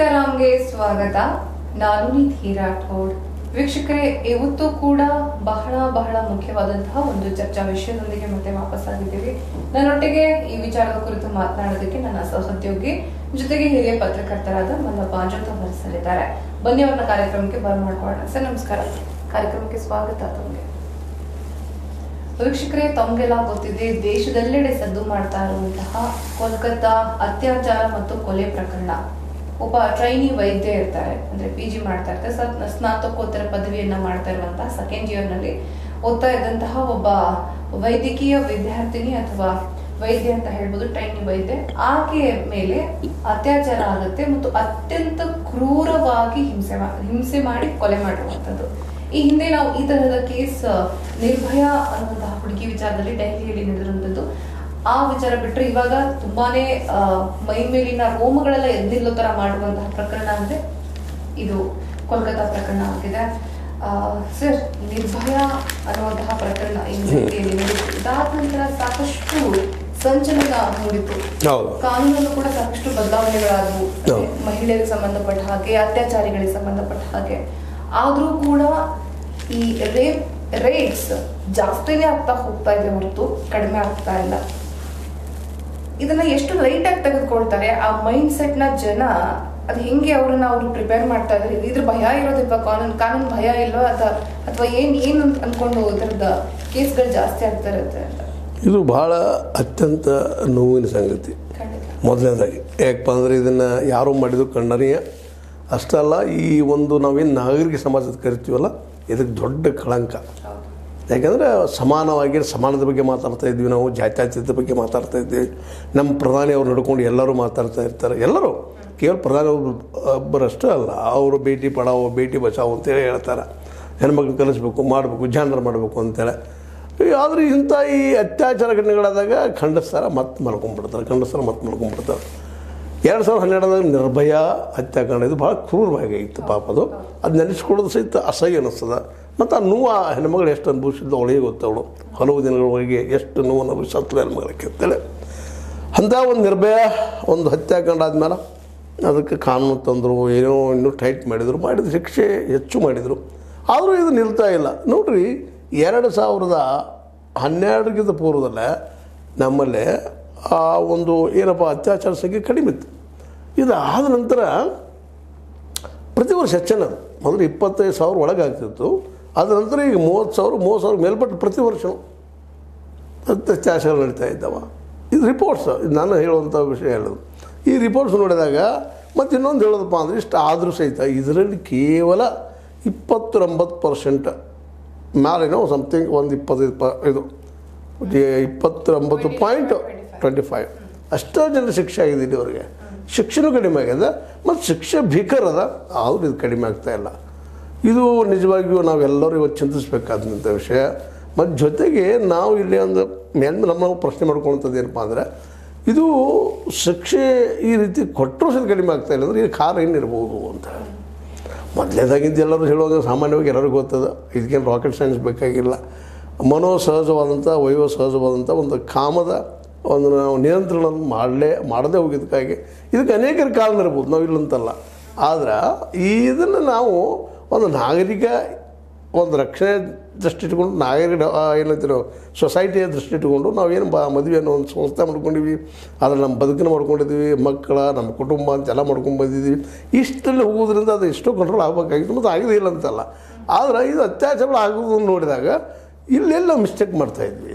ಸೀತಾರಾಮ್ಗೆ ಸ್ವಾಗತ ನಾನು ನಿಧಿ ರಾಠೋಡ್ ವೀಕ್ಷಕರೇ ಇವತ್ತು ಕೂಡ ಬಹಳ ಬಹಳ ಮುಖ್ಯವಾದಂತಹ ಒಂದು ಚರ್ಚಾ ವಿಷಯದೊಂದಿಗೆ ಮತ್ತೆ ವಾಪಸ್ ಆಗಿದ್ದೀವಿ ನನ್ನೊಟ್ಟಿಗೆ ಈ ವಿಚಾರದ ಕುರಿತು ಮಾತನಾಡೋದಕ್ಕೆ ನನ್ನ ಸಹೋದ್ಯೋಗಿ ಜೊತೆಗೆ ಹಿರಿಯ ಪತ್ರಕರ್ತರಾದ ಮಲ್ಲಪ್ಪ ಅಜಂತ ಹೊರಸಲಿದ್ದಾರೆ ಬನ್ನಿ ಅವ್ರನ್ನ ಕಾರ್ಯಕ್ರಮಕ್ಕೆ ಬರಮಾಡ್ಕೊಳ್ಳೋಣ ಸರ್ ನಮಸ್ಕಾರ ಕಾರ್ಯಕ್ರಮಕ್ಕೆ ಸ್ವಾಗತ ತಮಗೆ ವೀಕ್ಷಕರೇ ತಮಗೆಲ್ಲ ಗೊತ್ತಿದೆ ದೇಶದೆಲ್ಲೆಡೆ ಸದ್ದು ಮಾಡ್ತಾ ಇರುವಂತಹ ಕೋಲ್ಕತ್ತಾ ಅತ್ಯಾಚಾರ ಮತ್ತು ಕೊಲೆ ಪ್ರಕರಣ ಒಬ್ಬ ಟ್ರೈನಿ ವೈದ್ಯ ಇರ್ತಾರೆ ಅಂದ್ರೆ ಪಿ ಜಿ ಮಾಡ್ತಾ ಇರ್ತಾರೆ ಸ- ಸ್ನಾತಕೋತ್ತರ ಪದವಿಯನ್ನ ಮಾಡ್ತಾ ಇರುವಂತಹ ಸೆಕೆಂಡ್ ಇಯರ್ ನಲ್ಲಿ ಓದ್ತಾ ಇದ್ದಂತಹ ಒಬ್ಬ ವೈದ್ಯಕೀಯ ವಿದ್ಯಾರ್ಥಿನಿ ಅಥವಾ ವೈದ್ಯ ಅಂತ ಹೇಳ್ಬೋದು ಟ್ರೈನಿ ವೈದ್ಯ ಆಕೆಯ ಮೇಲೆ ಅತ್ಯಾಚಾರ ಆಗುತ್ತೆ ಮತ್ತು ಅತ್ಯಂತ ಕ್ರೂರವಾಗಿ ಹಿಂಸೆ ಮಾ- ಹಿಂಸೆ ಮಾಡಿ ಕೊಲೆ ಮಾಡಿರುವಂತದ್ದು ಈ ಹಿಂದೆ ನಾವು ಈ ತರಹದ ಕೇಸ್ ನಿರ್ಭಯ ಅನ್ನುವಂತಹ ಹುಡುಗಿ ವಿಚಾರದಲ್ಲಿ ದೆಹಲಿಯಲ್ಲಿ ನಡೆದಿರುವಂತದ್ದು ಆ ವಿಚಾರ ಬಿಟ್ರೆ ಇವಾಗ ತುಂಬಾನೇ ಆ, ಮೈ ಮೇಲಿನ ರೋಮಗಳೆಲ್ಲ ಎದ್ದಿಲ್ಲೋ ತರ ಮಾಡುವಂತಹ ಪ್ರಕರಣ ಅಂದ್ರೆ ಇದು ಕೋಲ್ಕತ್ತಾ ಪ್ರಕರಣ ಆಗಿದೆ ಸರ್ ನಿರ್ಭಯ ಅನ್ನುವಂತಹ ಪ್ರಕರಣ ಈ ದೆಹಲಿಯಲ್ಲಿ ನಡೆಯಿತು ಇದಾದ ನಂತರ ಸಾಕಷ್ಟು ಸಂಚಲನ ಮೂಡಿತು ಹೌದು ಕಾನೂನಲ್ಲೂ ಕೂಡ ಸಾಕಷ್ಟು ಬದಲಾವಣೆಗಳಾದವು ಹೌದು. ಮಹಿಳೆಯರಿಗೆ ಸಂಬಂಧಪಟ್ಟ ಹಾಗೆ ಅತ್ಯಾಚಾರಿಗಳಿಗೆ ಸಂಬಂಧಪಟ್ಟ ಹಾಗೆ ಆದ್ರೂ ಕೂಡ ಈ ರೇಪ್ ರೇಟ್ಸ್ ಜಾಸ್ತಿನೇ ಆಗ್ತಾ ಹೋಗ್ತಾ ಇದೆ ಹೊರತು ಕಡಿಮೆ ಆಗ್ತಾ ಇಲ್ಲ ಇದನ್ನ ಎಷ್ಟು ಲೈಟ್ ಆಗಿ ತೆಗೆದುಕೊಳ್ತಾರೆ ಆ ಮೈಂಡ್ ಸೆಟ್ ನ ಜನ ಅದು ಹೆಂಗೆ ಅವ್ರನ್ನ ಅವ್ರು ಪ್ರಿಪೇರ್ ಮಾಡ್ತಾ ಇದಾರೆ ಇದ್ರ ಭಯ ಇರೋದಿಲ್ವಾ ಕಾನೂನು ಕಾನೂನು ಭಯ ಇಲ್ವಾ ಅಥವಾ ಅಥವಾ ಏನ್ ಏನ್ ಅನ್- ಅನ್ಕೊಂಡು ಇದರದ ಕೇಸ್ಗಳು ಜಾಸ್ತಿ ಆಗ್ತಾ ಇರುತ್ತೆ ಅಂತ ಇದು ಬಹಳ ಅತ್ಯಂತ ನೋವಿನ ಸಂಗತಿ ಖಂಡಿತ ಮೊದಲನೇದಾಗಿ ಯಾಕಪ್ಪ ಅಂದರೆ ಇದನ್ನು ಯಾರು ಮಾಡಿದ್ದು ಖಂಡನೀಯ ಅಷ್ಟಲ್ಲ ಈ ಒಂದು ನಾವೇನು ನಾಗರಿಕ ಸಮಾಜದ ಕರಿತೀವಲ್ಲ ಇದಕ್ಕೆ ದೊಡ್ಡ ಕಳಂಕ ಹೌದು ಯಾಕಂದರೆ ಸಮಾನವಾಗಿ ಸಮಾನದ ಬಗ್ಗೆ ಮಾತಾಡ್ತಾ ಇದ್ವಿ ನಾವು ಜಾತ್ಯತೀತದ ಬಗ್ಗೆ ಮಾತಾಡ್ತಾ ಇದ್ವಿ ನಮ್ಮ ಪ್ರಧಾನಿ ಅವ್ರು ನಡ್ಕೊಂಡು ಎಲ್ಲರೂ ಮಾತಾಡ್ತಾ ಇರ್ತಾರೆ ಎಲ್ಲರೂ ಕೇವಲ ಪ್ರಧಾನಿ ಒಬ್ರು ಒಬ್ಬರಷ್ಟೇ ಅಲ್ಲ ಅವರು ಬೇಟಿ ಪಡಾವೋ ಬೇಟಿ ಬಚಾವೋ ಅಂತೇಳಿ ಹೇಳ್ತಾರೆ ಹೆಣ್ಮಕ್ಳು ಕಲಿಸ್ಬೇಕು ಮಾಡಬೇಕು ಜಾನರ್ ಮಾಡಬೇಕು ಅಂತೇಳಿ ಆದರೆ ಇಂಥ ಈ ಅತ್ಯಾಚಾರ ಘಟನೆಗಳಾದಾಗ ಖಂಡಿಸ್ತಾರೆ ಮತ್ತೆ ಮಲ್ಕೊಂಡ್ಬಿಡ್ತಾರೆ ಖಂಡಿಸ್ತಾರೆ ಮತ್ತೆ ಮಲ್ಕೊಂಡ್ಬಿಡ್ತಾರೆ ಎರಡು ಸಾವಿರದ ಹನ್ನೆರಡರಾಗ ನಿರ್ಭಯ ಹತ್ಯಾಕಾಂಡ ಇದು ಭಾಳ ಕ್ರೂರವಾಗಿ ಇತ್ತು ಪಾಪ ಅದು ಅದು ನೆನೆಸ್ಕೊಳ್ಳೋದು ಸಹಿತ ಅಸಹ್ಯ ಅನ್ನಿಸ್ತದ ಮತ್ತು ಆ ನೋವು ಆ ಹೆಣ್ಮಗಳು ಎಷ್ಟು ಅನುಭವಿಸಿದ್ದು ಅವಳಿಗೆ ಗೊತ್ತವಳು ಹಲವು ದಿನಗಳವರೆಗೆ ಎಷ್ಟು ನೋವು ಅನುಭವಿಸತ್ಲು ಹೆಣ್ಮಗಳಿಗೆ ಅಂತೇಳಿ ಅಂಥ ಒಂದು ನಿರ್ಭಯ ಒಂದು ಹತ್ಯಾಕಾಂಡ ಆದ್ಮೇಲೆ ಅದಕ್ಕೆ ಕಾನೂನು ತಂದರು ಏನೋ ಇನ್ನೂ ಟೈಟ್ ಮಾಡಿದರು ಮಾಡಿದ ಶಿಕ್ಷೆ ಹೆಚ್ಚು ಮಾಡಿದರು ಆದರೂ ಇದು ನಿಲ್ತಾ ಇಲ್ಲ ನೋಡ್ರಿ ಎರಡು ಸಾವಿರದ ಹನ್ನೆರಡಕ್ಕಿಂತ ಪೂರ್ವದಲ್ಲೇ ನಮ್ಮಲ್ಲಿ ಆ ಒಂದು ಏನಪ್ಪ ಅತ್ಯಾಚಾರ ಸಂಖ್ಯೆ ಕಡಿಮೆ ಇತ್ತು ಇದು ಆದ ನಂತರ ಪ್ರತಿ ವರ್ಷ ಹೆಚ್ಚನದು ಮೊದಲು ಇಪ್ಪತ್ತೈದು ಸಾವಿರ ಒಳಗೆ ಆಗ್ತಿತ್ತು ಅದ ನಂತರ ಈಗ ಮೂವತ್ತು ಸಾವಿರ ಮೂವತ್ತು ಸಾವಿರ ಮೇಲ್ಪಟ್ಟು ಪ್ರತಿ ವರ್ಷ ಅತ್ಯಾಚಾರ ನಡೀತಾ ಇದ್ದಾವ ಇದು ರಿಪೋರ್ಟ್ಸ್ ಇದು ನಾನು ಹೇಳುವಂಥ ವಿಷಯ ಹೇಳೋದು ಈ ರಿಪೋರ್ಟ್ಸ್ ನೋಡಿದಾಗ ಮತ್ತು ಇನ್ನೊಂದು ಹೇಳೋದಪ್ಪ ಅಂದರೆ ಇಷ್ಟು ಆದರೂ ಸಹಿತ ಇದರಲ್ಲಿ ಕೇವಲ ಇಪ್ಪತ್ತೊಂಬತ್ತು ಪರ್ಸೆಂಟ್ ಮ್ಯಾಲೇನೋ ಸಮಥಿಂಗ್ ಒಂದು ಇಪ್ಪತ್ತೈದು ಪ ಇದು ಇಪ್ಪತ್ತೊಂಬತ್ತು ಪಾಯಿಂಟ್ ಟ್ವೆಂಟಿ ಫೈವ್ ಅಷ್ಟೋ ಜನ ಶಿಕ್ಷೆ ಆಗಿದೆ ಇಲ್ಲಿವರೆಗೆ ಶಿಕ್ಷಣ ಕಡಿಮೆ ಆಗಿದೆ ಮತ್ತು ಶಿಕ್ಷೆ ಭೀಕರ ಅದ ಆದರೂ ಇದು ಕಡಿಮೆ ಆಗ್ತಾ ಇಲ್ಲ ಇದು ನಿಜವಾಗಿಯೂ ನಾವೆಲ್ಲರೂ ಇವತ್ತು ಚಿಂತಿಸಬೇಕಾದಂಥ ವಿಷಯ ಮತ್ತು ಜೊತೆಗೆ ನಾವು ಇಲ್ಲಿ ಒಂದು ಮೇಲ್ಮೇಲೆ ನಮ್ಮ ನಾವು ಪ್ರಶ್ನೆ ಮಾಡ್ಕೊಳ್ಳೋಂಥದ್ದು ಏನಪ್ಪ ಅಂದರೆ ಇದು ಶಿಕ್ಷೆ ಈ ರೀತಿ ಕೊಟ್ಟರೂ ಸಹ ಕಡಿಮೆ ಆಗ್ತಾ ಇಲ್ಲ ಅಂದರೆ ಇದು ಕಾರಣ ಏನಿರ್ಬೋದು ಅಂತ ಮೊದಲೇದಾಗಿದ್ದು ಎಲ್ಲರೂ ಹೇಳುವಾಗ ಸಾಮಾನ್ಯವಾಗಿ ಎಲ್ಲರಿಗೂ ಗೊತ್ತದ ಇದಕ್ಕೇನು ರಾಕೆಟ್ ಸೈನ್ಸ್ ಬೇಕಾಗಿಲ್ಲ ಮನೋ ಸಹಜವಾದಂಥ ವಯೋ ಸಹಜವಾದಂಥ ಒಂದು ಕಾಮದ ಒಂದು ನಾವು ನಿಯಂತ್ರಣ ಮಾಡಲೇ ಮಾಡದೇ ಹೋಗಿದ್ದಕ್ಕಾಗಿ ಇದಕ್ಕೆ ಅನೇಕರ ಕಾರಣ ಇರ್ಬೋದು ನಾವು ಇಲ್ಲಂತಲ್ಲ ಆದ್ರೆ ಇದನ್ನು ನಾವು ಒಂದು ನಾಗರಿಕ ಒಂದು ರಕ್ಷಣೆ ದೃಷ್ಟಿ ಇಟ್ಕೊಂಡು ನಾಗರಿಕ ಆ, ಏನಂತೀವಿ ನಾವು ಸೊಸೈಟಿಯ ದೃಷ್ಟಿ ಇಟ್ಕೊಂಡು ನಾವೇನು ಬ ಮದುವೆ ಅನ್ನೋ ಒಂದು ಸಂಸ್ಥೆ ಮಾಡ್ಕೊಂಡಿವಿ ಆದರೆ ನಮ್ಮ ಬದುಕನ್ನು ಮಾಡ್ಕೊಂಡಿದ್ದೀವಿ ಮಕ್ಕಳ ನಮ್ಮ ಕುಟುಂಬ ಅಂತೆಲ್ಲ ಮಾಡ್ಕೊಂಡು ಬಂದಿದ್ದೀವಿ ಇಷ್ಟಲ್ಲಿ ಹೋಗೋದ್ರಿಂದ ಅದು ಎಷ್ಟೋ ಕಂಟ್ರೋಲ್ ಆಗಬೇಕಾಗಿತ್ತು ಮತ್ತು ಆಗಿದೆ ಇಲ್ಲ ಅಂತಲ್ಲ ಆದರೆ ಇದು ಅತ್ಯಾಚಾರ ಆಗೋದನ್ನು ನೋಡಿದಾಗ ಇಲ್ಲೆಲ್ಲ ಮಿಸ್ಟೇಕ್ ಮಾಡ್ತಾ ಇದ್ವಿ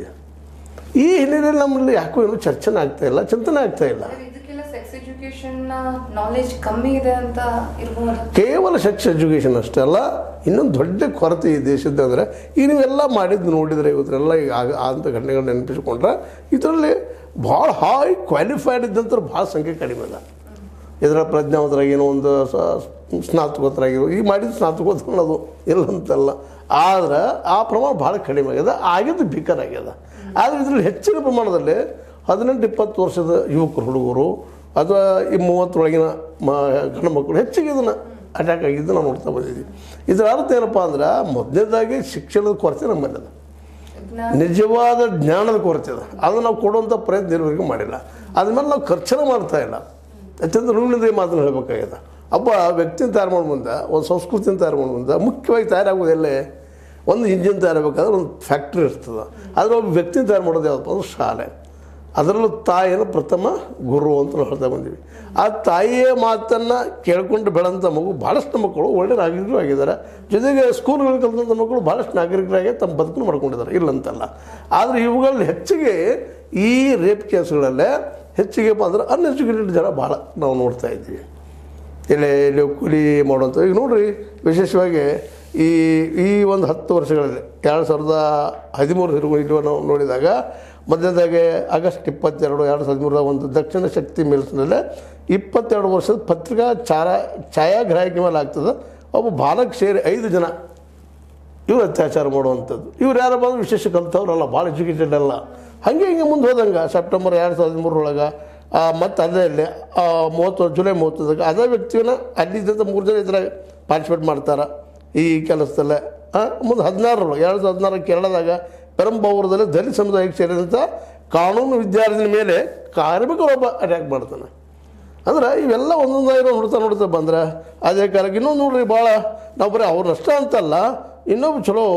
ಈ ಹಿನ್ನೆಲೆಯಲ್ಲಿ ನಮ್ಮಲ್ಲಿ ಯಾಕೋ ಏನೂ ಚರ್ಚೆನೇ ಆಗ್ತಾ ಇಲ್ಲ ಚಿಂತನೆ ಆಗ್ತಾ ಇಲ್ಲ ಸರ್, ಇದಕ್ಕೆಲ್ಲ ಸೆಕ್ಸ್ ಎಜುಕೇಶನ್ ನಾಲೆಜ್ ಕಮ್ಮಿ ಇದೆ ಅಂತ ಇರ್ಬೋದು ಕೇವಲ ಸೆಕ್ಸ್ ಎಜುಕೇಷನ್ ಅಷ್ಟೇ ಅಲ್ಲ ಇನ್ನೊಂದು ದೊಡ್ಡ ಕೊರತೆ ಈ ದೇಶದ ಅಂದರೆ ಈಗ ನೀವೆಲ್ಲ ಮಾಡಿದ್ದು ನೋಡಿದರೆ ಇವತ್ತೆಲ್ಲ ಈಗ ಆಗ ಆದಂಥ ಘಟನೆಗಳನ್ನ ನೆನಪಿಸ್ಕೊಂಡ್ರೆ ಇದರಲ್ಲಿ ಭಾಳ ಹೈ ಕ್ವಾಲಿಫೈಡ್ ಇದ್ದಂಥ ಭಾಳ ಸಂಖ್ಯೆ ಕಡಿಮೆ ಅದ ಇದರ ಪ್ರಜ್ಞಾವಂತರಾಗಿ ಏನೋ ಒಂದು ಸ- ಸ್ನಾತಕೋತ್ತರಾಗಿರೋ ಈ ಮಾಡಿದ ಸ್ನಾತಕೋತ್ತರ ಅನ್ನೋದು ಇಲ್ಲ ಅಂತಲ್ಲ ಆದ್ರೆ ಆ ಪ್ರಮಾಣ ಭಾಳ ಕಡಿಮೆ ಆಗ್ಯದ ಆಗಿದ್ದು ಭೀಕರ ಆಗ್ಯದ ಆದರೆ ಇದರಲ್ಲಿ ಹೆಚ್ಚಿನ ಪ್ರಮಾಣದಲ್ಲಿ ಹದಿನೆಂಟು ಇಪ್ಪತ್ತು ವರ್ಷದ ಯುವಕರು ಹುಡುಗರು ಅಥವಾ ಈ ಮೂವತ್ತರೊಳಗಿನ ಮ ಗಂಡು ಮಕ್ಕಳು ಹೆಚ್ಚಿಗೆ ಇದನ್ನು ಅಟ್ಯಾಕ್ ಆಗಿದ್ದು ನಾವು ನೋಡ್ತಾ ಬಂದಿದ್ದೀವಿ ಇದರ ಅರ್ಥ ಏನಪ್ಪ ಅಂದ್ರೆ ಮೊದಲನೇದಾಗಿ ಶಿಕ್ಷಣದ ಕೊರತೆ ನಮ್ಮಲ್ಲಿ ಅದ ಜ್ಞಾನ ನಿಜವಾದ ಜ್ಞಾನದ ಕೊರತೆ ಅದ ಅದನ್ನು ನಾವು ಕೊಡುವಂಥ ಪ್ರಯತ್ನ ಇದುವರೆಗೂ ಮಾಡಿಲ್ಲ ಅದ್ಮೇಲೆ ನಾವು ಖರ್ಚನ ಮಾಡ್ತಾ ಇಲ್ಲ ಅತ್ಯಂತ ಋಣಿದೆ ಮಾತನ್ನು ಹೇಳಬೇಕಾಗ್ಯದ ಒಬ್ಬ ವ್ಯಕ್ತಿನ ತಯಾರು ಮಾಡೋ ಮುಂದೆ ಒಂದು ಸಂಸ್ಕೃತಿನ ತಯಾರು ಮಾಡೋ ಮುಂದೆ ಮುಖ್ಯವಾಗಿ ತಯಾರಾಗೋದೆಲ್ಲೇ ಒಂದು ಇಂಜಿನ್ ತಯಾರಾಗಬೇಕಾದ್ರೆ ಒಂದು ಫ್ಯಾಕ್ಟ್ರಿ ಇರ್ತದೆ ಆದರೆ ಒಬ್ಬ ವ್ಯಕ್ತಿನ ತಯಾರು ಮಾಡೋದು ಯಾವುದಪ್ಪ ಅಂದ್ರೆ ಶಾಲೆ ಅದರಲ್ಲೂ ತಾಯಿನ ಪ್ರಥಮ ಗುರು ಅಂತ ನಾವು ಹೇಳ್ತಾ ಬಂದೀವಿ ಆ ತಾಯಿಯ ಮಾತನ್ನು ಕೇಳ್ಕೊಂಡು ಬೆಳೆದಂಥ ಮಗು ಭಾಳಷ್ಟು ಮಕ್ಕಳು ಒಳ್ಳೆ ನಾಗರಿಕರು ಆಗಿದ್ದಾರೆ ಜೊತೆಗೆ ಸ್ಕೂಲ್ಗಳಲ್ಲಿ ಕಲಿತಂಥ ಮಕ್ಕಳು ಭಾಳಷ್ಟು ನಾಗರಿಕರಾಗಿ ತಮ್ಮ ಬದುಕನ್ನು ಮಾಡ್ಕೊಂಡಿದ್ದಾರೆ ಇಲ್ಲಂತಲ್ಲ ಆದರೆ ಇವುಗಳಲ್ಲಿ ಹೆಚ್ಚಿಗೆ ಈ ರೇಪ್ ಕೇಸ್ಗಳಲ್ಲೇ ಹೆಚ್ಚಿಗೆ ಅಂದ್ರೆ ಅನ್ಎಜುಕೇಟೆಡ್ ಜನ ಭಾಳ ನಾವು ನೋಡ್ತಾ ಇದ್ದೀವಿ ಇಲ್ಲಿ ಇಲ್ಲಿ ಕೂಲಿ ಮಾಡುವಂಥ ಈಗ ನೋಡ್ರಿ ವಿಶೇಷವಾಗಿ ಈ ಈ ಒಂದು ಹತ್ತು ವರ್ಷಗಳಲ್ಲಿ ಎರಡು ಸಾವಿರದ ಹದಿಮೂರು ಹಿರುಗು ಇಲ್ಲಿ ನಾವು ನೋಡಿದಾಗ ಮಧ್ಯದಾಗೆ ಆಗಸ್ಟ್ ಇಪ್ಪತ್ತೆರಡು ಎರಡು ಸಾವಿರದ ಹದಿಮೂರರ ಒಂದು ದಕ್ಷಿಣ ಶಕ್ತಿ ಮಿಲ್ಸ್ನಲ್ಲೇ ಇಪ್ಪತ್ತೆರಡು ವರ್ಷದ ಪತ್ರಿಕಾ ಚಾರ ಛಾಯಾಗ್ರಾಹಕಿ ಮೇಲೆ ಆಗ್ತದೆ ಒಬ್ಬ ಬಾಲಕ್ ಸೇರಿ ಐದು ಜನ ಇವ್ರು ಅತ್ಯಾಚಾರ ಮಾಡುವಂಥದ್ದು ಇವ್ರು ಯಾರು ಬಂದು ವಿಶೇಷ ಕಲ್ತವ್ರಲ್ಲ ಭಾಳ ಎಜುಕೇಟೆಡ್ ಅಲ್ಲ ಹಾಗೆ ಹಿಂಗೆ ಮುಂದೆ ಹೋದಂಗೆ ಸೆಪ್ಟೆಂಬರ್ ಎರಡು ಸಾವಿರದ ಹದಿಮೂರರೊಳಗೆ ಮತ್ತು ಅದೇ ಅಲ್ಲಿ ಆ, ಮೂವತ್ತು ಜುಲೈ ಮೂವತ್ತೊಂದಕ್ಕೆ ಅದೇ ವ್ಯಕ್ತಿನ ಅಲ್ಲಿದ್ದಂಥ ಮೂರು ಜನ ಇದ್ರಾಗ ಪಾರ್ಟಿಸಿಪೇಟ್ ಮಾಡ್ತಾರೆ ಈ ಕೆಲಸದಲ್ಲೇ ಮುಂದೆ ಹದಿನಾರರೊಳಗೆ ಎರಡು ಸಾವಿರದ ಹದಿನಾರು ಕೇರಳದಾಗ ಪೆರಂಬಾವೂರದಲ್ಲಿ ದಲಿತ ಸಮುದಾಯಕ್ಕೆ ಸೇರಿದಂಥ ಕಾನೂನು ವಿದ್ಯಾರ್ಥಿನ ಮೇಲೆ ಕಾರ್ಮಿಕರೊಬ್ಬ ಅಟ್ಯಾಕ್ ಮಾಡ್ತಾನೆ ಅಂದ್ರೆ ಇವೆಲ್ಲ ಒಂದೊಂದಾಗಿ ನಾವು ನೋಡ್ತಾ ನೋಡ್ತಾ ಬಂದ್ರೆ ಅದೇ ಕಾಲಕ್ಕೆ ಇನ್ನೊಂದು ನೋಡ್ರಿ ಭಾಳ ನಾವು ಬರೀ ಅವ್ರನ್ನಷ್ಟ ಅಂತಲ್ಲ ಇನ್ನೊಬ್ಬ ಚಲೋ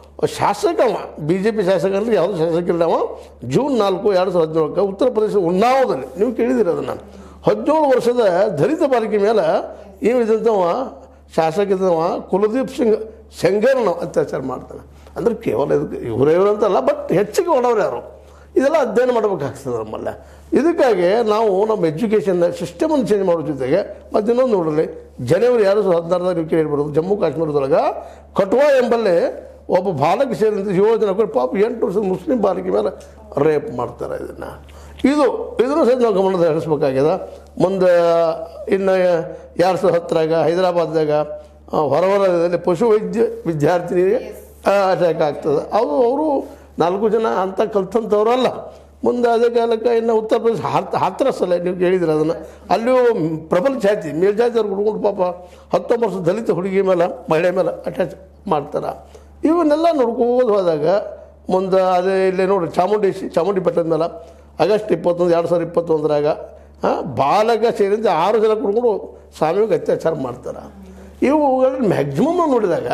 ಶಾಸಕ ಅವ ಬಿ ಜೆ ಪಿ ಶಾಸಕ ಅಂದ್ರೆ ಯಾವುದೋ ಶಾಸಕ ಇಲ್ಲ ಅವ ಜೂನ್ ನಾಲ್ಕು ಎರಡು ಸಾವಿರದ ಹದಿನೇಳಕ್ಕೆ ಉತ್ತರ ಪ್ರದೇಶ ಉನ್ನಾವದಲ್ಲಿ ನೀವು ಕೇಳಿದಿರಿ ಅದನ್ನು ಹದಿನೇಳು ವರ್ಷದ ದಲಿತ ಬಾಲಿಕೆ ಮೇಲೆ ಏನು ಇದ್ದಂಥವ ಶಾಸಕ ಇದ್ದವ ಕುಲದೀಪ್ ಸಿಂಗ್ ಸೆಂಗರ್ನ ಅತ್ಯಾಚಾರ ಮಾಡ್ತಾನೆ ಅಂದ್ರೆ ಕೇವಲ ಇದಕ್ಕೆ ಇವರೇ ಇವರು ಅಂತಲ್ಲ ಬಟ್ ಹೆಚ್ಚಿಗೆ ಮಾಡೋರು ಯಾರು ಇದೆಲ್ಲ ಅಧ್ಯಯನ ಮಾಡಬೇಕಾಗ್ತದೆ ನಮ್ಮಲ್ಲ ಇದಕ್ಕಾಗಿ ನಾವು ನಮ್ಮ ಎಜುಕೇಷನ್ ಸಿಸ್ಟಮನ್ನು ಚೇಂಜ್ ಮಾಡೋ ಜೊತೆಗೆ ಮತ್ತು ಇನ್ನೊಂದು ನೋಡ್ರಿ ಜನವರಿ ಎರಡು ಸಾವಿರದ ಹದಿನಾರದಾಗ ನೀವು ಕೇಳಿರ್ಬೋದು ಜಮ್ಮು ಕಾಶ್ಮೀರದೊಳಗೆ ಕಟ್ವಾ ಎಂಬಲ್ಲಿ ಒಬ್ಬ ಬಾಲಕ ಸೇರಿದಂತೆ ಏಳು ಜನ ಕೂಡ ಪಾಪ ಎಂಟು ವರ್ಷದ ಮುಸ್ಲಿಂ ಬಾಲಕಿ ಮೇಲೆ ರೇಪ್ ಮಾಡ್ತಾರೆ ಇದನ್ನು ಇದು ಇದನ್ನು ಸಹಿತ ನಾವು ಗಮನದ ಹರಿಸ್ಬೇಕಾಗ್ಯದ ಮುಂದೆ ಇನ್ನು ಎರಡು ಸಾವಿರದ ಹತ್ತರಾಗ ಹೈದರಾಬಾದ್ದಾಗ ಆ, ಹೊರವಲಯದಲ್ಲಿ ಪಶು ವೈದ್ಯ ವಿದ್ಯಾರ್ಥಿನಿಗೆ ಅಟ್ಯಾಕ್ ಆಗ್ತದೆ ಅವರು ಅವರು ನಾಲ್ಕು ಜನ ಅಂತ ಕಲ್ತಂಥವ್ರಲ್ಲ ಮುಂದೆ ಅದೇ ಕಾಲಕ್ಕೆ ಇನ್ನು ಉತ್ತರ ಪ್ರದೇಶ ಹತ್ ಹಾತ್ರಸ್ ಅಲ್ಲ ನೀವು ಕೇಳಿದ್ರೆ ಅದನ್ನು ಅಲ್ಲಿಯೂ ಪ್ರಬಲ ಜಾತಿ ಮೇಲ್ಜಾತಿಯವ್ರು ಹುಡ್ಕೊಂಡು ಪಾಪ ಹತ್ತೊಂಬತ್ತು ವರ್ಷದ ದಲಿತ ಹುಡುಗಿ ಮೇಲೆ ಮಹಿಳೆ ಮೇಲೆ ಅಟ್ಯಾಚ್ ಮಾಡ್ತಾರೆ ಇವನ್ನೆಲ್ಲ ನೋಡ್ಕೋದು ಹೋದಾಗ ಮುಂದೆ ಅದೇ ಇಲ್ಲೇ ನೋಡಿ ಚಾಮುಂಡೇಶಿ ಚಾಮುಂಡಿ ಬೆಟ್ಟದ ಮೇಲೆ ಆಗಸ್ಟ್ ಇಪ್ಪತ್ತೊಂದು ಎರಡು ಸಾವಿರದ ಇಪ್ಪತ್ತೊಂದರಾಗ ಆ, ಬಾಲಕ ಸೇರಿದಂತೆ ಆರು ಜನ ಕುಡ್ಕೊಂಡು ಸಾಮೂಹಿಕ ಅತ್ಯಾಚಾರ ಮಾಡ್ತಾರೆ ಇವುಗಳಲ್ಲಿ ಮ್ಯಾಕ್ಸಿಮಮ್ ನಾವು ನೋಡಿದಾಗ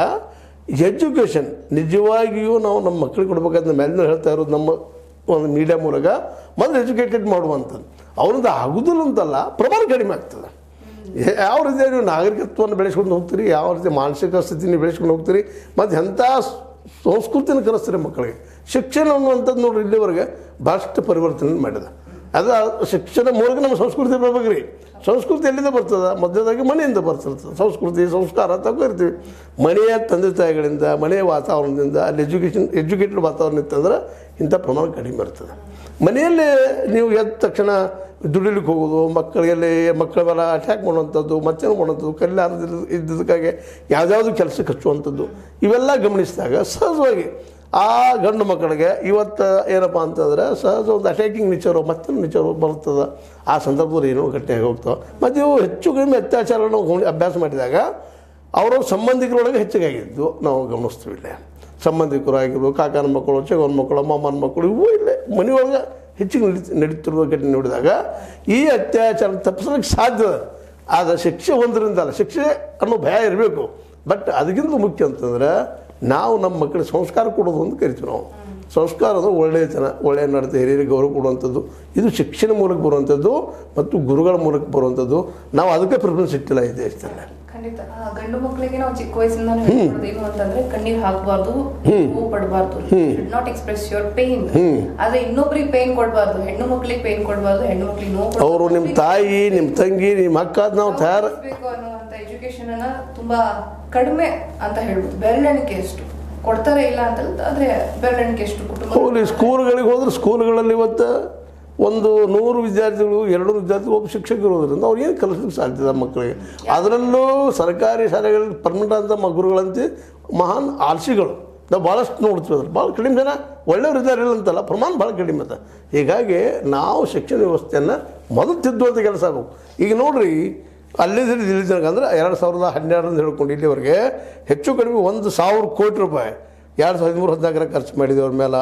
ಎಜುಕೇಷನ್ ನಿಜವಾಗಿಯೂ ನಾವು ನಮ್ಮ ಮಕ್ಕಳಿಗೆ ಕೊಡ್ಬೇಕಂತ ಮೇಲಿನ ಹೇಳ್ತಾ ಇರೋದು ನಮ್ಮ ಒಂದು ಮೀಡಿಯಾ ಮೂಲಕ ಮೊದಲು ಎಜುಕೇಟೆಡ್ ಮಾಡುವಂಥದ್ದು ಅವರಿಂದ ಆಗುದಿಲ್ಲ ಅಂತಲ್ಲ ಪ್ರಮಾಣ ಕಡಿಮೆ ಆಗ್ತದೆ ಏ- ಯಾವ ರೀತಿ ನೀವು ನಾಗರಿಕತ್ವವನ್ನು ಬೆಳೆಸ್ಕೊಂಡು ಹೋಗ್ತೀರಿ ಯಾವ ರೀತಿ ಮಾನಸಿಕ ಸ್ಥಿತಿನ ಬೆಳೆಸ್ಕೊಂಡು ಹೋಗ್ತೀರಿ ಮತ್ತು ಎಂಥ ಸ್- ಸಂಸ್ಕೃತಿನ ಕಲಿಸ್ತೀರಿ ಮಕ್ಕಳಿಗೆ ಶಿಕ್ಷಣ ಅನ್ನುವಂಥದ್ದು ನೋಡ್ರಿ ಇಲ್ಲಿವರೆಗೆ ಭಾಳಷ್ಟು ಪರಿವರ್ತನೆ ಮಾಡಿದೆ ಅದು ಆ ಶಿಕ್ಷಣ ಮೂಲಕ ನಮ್ಮ ಸಂಸ್ಕೃತಿ ಬರ್ಬೇಕು ರೀ ಸಂಸ್ಕೃತಿ ಎಲ್ಲಿಂದ ಬರ್ತದೆ ಮಧ್ಯದಾಗಿ ಮನೆಯಿಂದ ಬರ್ತಿರ್ತದೆ ಸಂಸ್ಕೃತಿ ಸಂಸ್ಕಾರ ತಗೋರ್ತೀವಿ ಮನೆಯ ತಂದೆ ತಾಯಿಗಳಿಂದ ಮನೆಯ ವಾತಾವರಣದಿಂದ ಅಲ್ಲಿ ಎಜುಕೇಷನ್ ಎಜುಕೇಟೆಡ್ ವಾತಾವರಣ ಇತ್ತಂದ್ರೆ ಇಂಥ ಪ್ರಮಾಣ ಕಡಿಮೆ ಇರ್ತದೆ ಮನೆಯಲ್ಲಿ ನೀವು ಎದ್ದ ತಕ್ಷಣ ದುಡಿಲಿಕ್ಕೆ ಹೋಗೋದು ಮಕ್ಕಳಿಗೆ ಮಕ್ಕಳ ಮೇಲೆ ಅಟ್ಯಾಕ್ ಮಾಡುವಂಥದ್ದು ಮತ್ತೇನು ಮಾಡುವಂಥದ್ದು ಕಲ್ಯಾಣದಲ್ಲಿ ಇದ್ದದಕ್ಕಾಗಿ ಯಾವ್ದಾವುದು ಕೆಲಸಕ್ಕೆ ಹಚ್ಚುವಂಥದ್ದು ಇವೆಲ್ಲ ಗಮನಿಸಿದಾಗ ಸಹಜವಾಗಿ ಆ ಗಂಡು ಮಕ್ಕಳಿಗೆ ಇವತ್ತು ಏನಪ್ಪ ಅಂತಂದ್ರೆ ಸಹಜ ಒಂದು ಅಟ್ಯಾಕಿಂಗ್ ನೇಚರು ಮತ್ತೊಂದು ನೇಚರು ಬರ್ತದೆ ಆ ಸಂದರ್ಭದಲ್ಲಿ ಏನೋ ಗಟ್ಟಿಯಾಗಿ ಹೋಗ್ತಾವೆ ಮತ್ತು ಇವು ಹೆಚ್ಚು ಕಡಿಮೆ ಅತ್ಯಾಚಾರ ನಾವು ಗಮನ- ಅಭ್ಯಾಸ ಮಾಡಿದಾಗ ಅವರ ಸಂಬಂಧಿಕರೊಳಗೆ ಹೆಚ್ಚಿಗಾಗಿದ್ದು ನಾವು ಗಮನಿಸ್ತೀವಿ ಇಲ್ಲೇ ಸಂಬಂಧಿಕರು ಆಗಿರ್ಬೋದು ಕಾಕನ ಮಕ್ಕಳು ಚಿಕ್ಕವನ ಮಕ್ಕಳು ಮಾಮನ ಮಕ್ಕಳು ಇವು ಇಲ್ಲೇ ಮನೆಯೊಳಗೆ ಹೆಚ್ಚಿಗೆ ನಡಿ ನಡೀತಿರುವ ಘಟನೆ ನೋಡಿದಾಗ ಈ ಅತ್ಯಾಚಾರ ತಪ್ಪಿಸಲಿಕ್ಕೆ ಸಾಧ್ಯ ಆದರೆ ಶಿಕ್ಷೆ ಒಂದರಿಂದ ಅಲ್ಲ ಶಿಕ್ಷೆ ಅನ್ನೋ ಭಯ ಇರಬೇಕು ಬಟ್ ಅದಕ್ಕಿಂತ ಮುಖ್ಯ ಅಂತಂದ್ರೆ ನಾವು ನಮ್ಮ ಮಕ್ಕಳಿಗೆ ಸಂಸ್ಕಾರ ಕೊಡೋದು ಅಂತ ಕರಿತೀವಿ ನಾವು ಸಂಸ್ಕಾರ ಅಂದರೆ ಒಳ್ಳೆಯತನ ಒಳ್ಳೆಯ ನಡತೆ ಹಿರಿಯರಿಗೆ ಗೌರವ ಕೊಡುವಂಥದ್ದು ಇದು ಶಿಕ್ಷಣ ಮೂಲಕ ಬರುವಂಥದ್ದು ಮತ್ತು ಗುರುಗಳ ಮೂಲಕ ಬರುವಂಥದ್ದು ನಾವು ಅದಕ್ಕೆ ಪ್ರಿಫರೆನ್ಸ್ ಇಟ್ಟಿಲ್ಲ ಈ ದೇಶದಲ್ಲಿ ಖಂಡಿತ ಆ, ಗಂಡು ಮಕ್ಕಳಿಗೆ ನಾವು ಚಿಕ್ಕ ವಯಸ್ಸಿಂದ ಹೇಳ್ಕೊಡೋದು ಏನು ಅಂತಂದ್ರೆ ಕಣ್ಣೀರ್ ಹಾಕಬಾರ್ದು ನೋವು ಪಡಬಾರ್ದು should not express your pain ಆದ್ರೆ ಇನ್ನೊಬ್ರಿಗೆ ಪೇನ್ ಕೊಡಬಾರ್ದು ಹೆಣ್ಣು ಮಕ್ಕಳಿಗೆ ಪೇನ್ ಕೊಡಬಾರ್ದು ಹೆಣ್ಣು ಮಕ್ಕಳಿಗೆ ನೋವು ಅವರು ನಿಮ್ಮ ತಾಯಿ ನಿಮ್ಮ ತಂಗಿ ನಿಮ್ಮ ಅಕ್ಕ ಅದ್ ನಾವು ತಯಾರು ಬೇಕು ಅನ್ನುವಂತ ಎಜುಕೇಶನ್ ಅನ್ನ ತುಂಬಾ ಕಡಿಮೆ ಅಂತ ಹೇಳ್ಬೋದು ಬೆರಳೆಣಿಕೆ ಎಷ್ಟು ಕೊಡ್ತಾರೆ ಇಲ್ಲ ಅಂತಲ್ಲ ಆದ್ರೆ ಬೆರಳೆಣಿಕೆ ಎಷ್ಟು ಕುಟುಂಬ ಹೋಗ್ಲಿ ಸ್ಕೂಲ್ಗಳಿಗೆ ಹೋದ್ರೆ ಸ್ಕೂಲ್ಗಳಲ್ಲಿ ಇವತ್ತು ಒಂದು ನೂರು ವಿದ್ಯಾರ್ಥಿಗಳು ಎರಡು ವಿದ್ಯಾರ್ಥಿಗಳು ಒಬ್ಬ ಶಿಕ್ಷಕರು ಇರೋದ್ರಿಂದ ಅವ್ರು ಏನು ಕಲಿಸ್ಲಿಕ್ಕೆ ಸಾಧ್ಯ ಇದೆ ಮಕ್ಕಳಿಗೆ ಅದರಲ್ಲೂ ಸರ್ಕಾರಿ ಶಾಲೆಗಳಲ್ಲಿ ಪರ್ಮನೆಂಟ್ ಅಂತ ಮ- ಗುರುಗಳಂತೆ ಮಹಾನ್ ಆಲ್ಸಿಗಳು ನಾವು ಭಾಳಷ್ಟು ನೋಡ್ತೀವಿ ಅದ್ರ ಭಾಳ ಕಡಿಮೆ ಜನ ಒಳ್ಳೆಯವ್ರು ಇದ್ದಾರೆ ಇಲ್ಲ ಅಂತಲ್ಲ ಪ್ರಮಾಣ ಭಾಳ ಕಡಿಮೆ ಅದ ಹೀಗಾಗಿ ನಾವು ಶಿಕ್ಷಣ ವ್ಯವಸ್ಥೆಯನ್ನು ಮೊದಲು ತಿದ್ದುವಂಥ ಕೆಲಸ ಆಗಬೇಕು ಈಗ ನೋಡ್ರಿ ಅಲ್ಲಿದ್ದರೆ ಇಲ್ಲಿ ತನಕ ಅಂದ್ರೆ ಎರಡು ಸಾವಿರದ ಹನ್ನೆರಡರಿಂದ ಹೇಳ್ಕೊಂಡು ಇಲ್ಲಿವರೆಗೆ ಹೆಚ್ಚು ಕಡಿಮೆ ಒಂದು ಸಾವಿರ ಕೋಟಿ ರೂಪಾಯಿ ಎರಡು ಸಾವಿರದ ಹದಿಮೂರು ಹದಿನಾಲ್ಕರ ಖರ್ಚು ಮಾಡಿದ್ವಿ ಅವ್ರ ಮೇಲೆ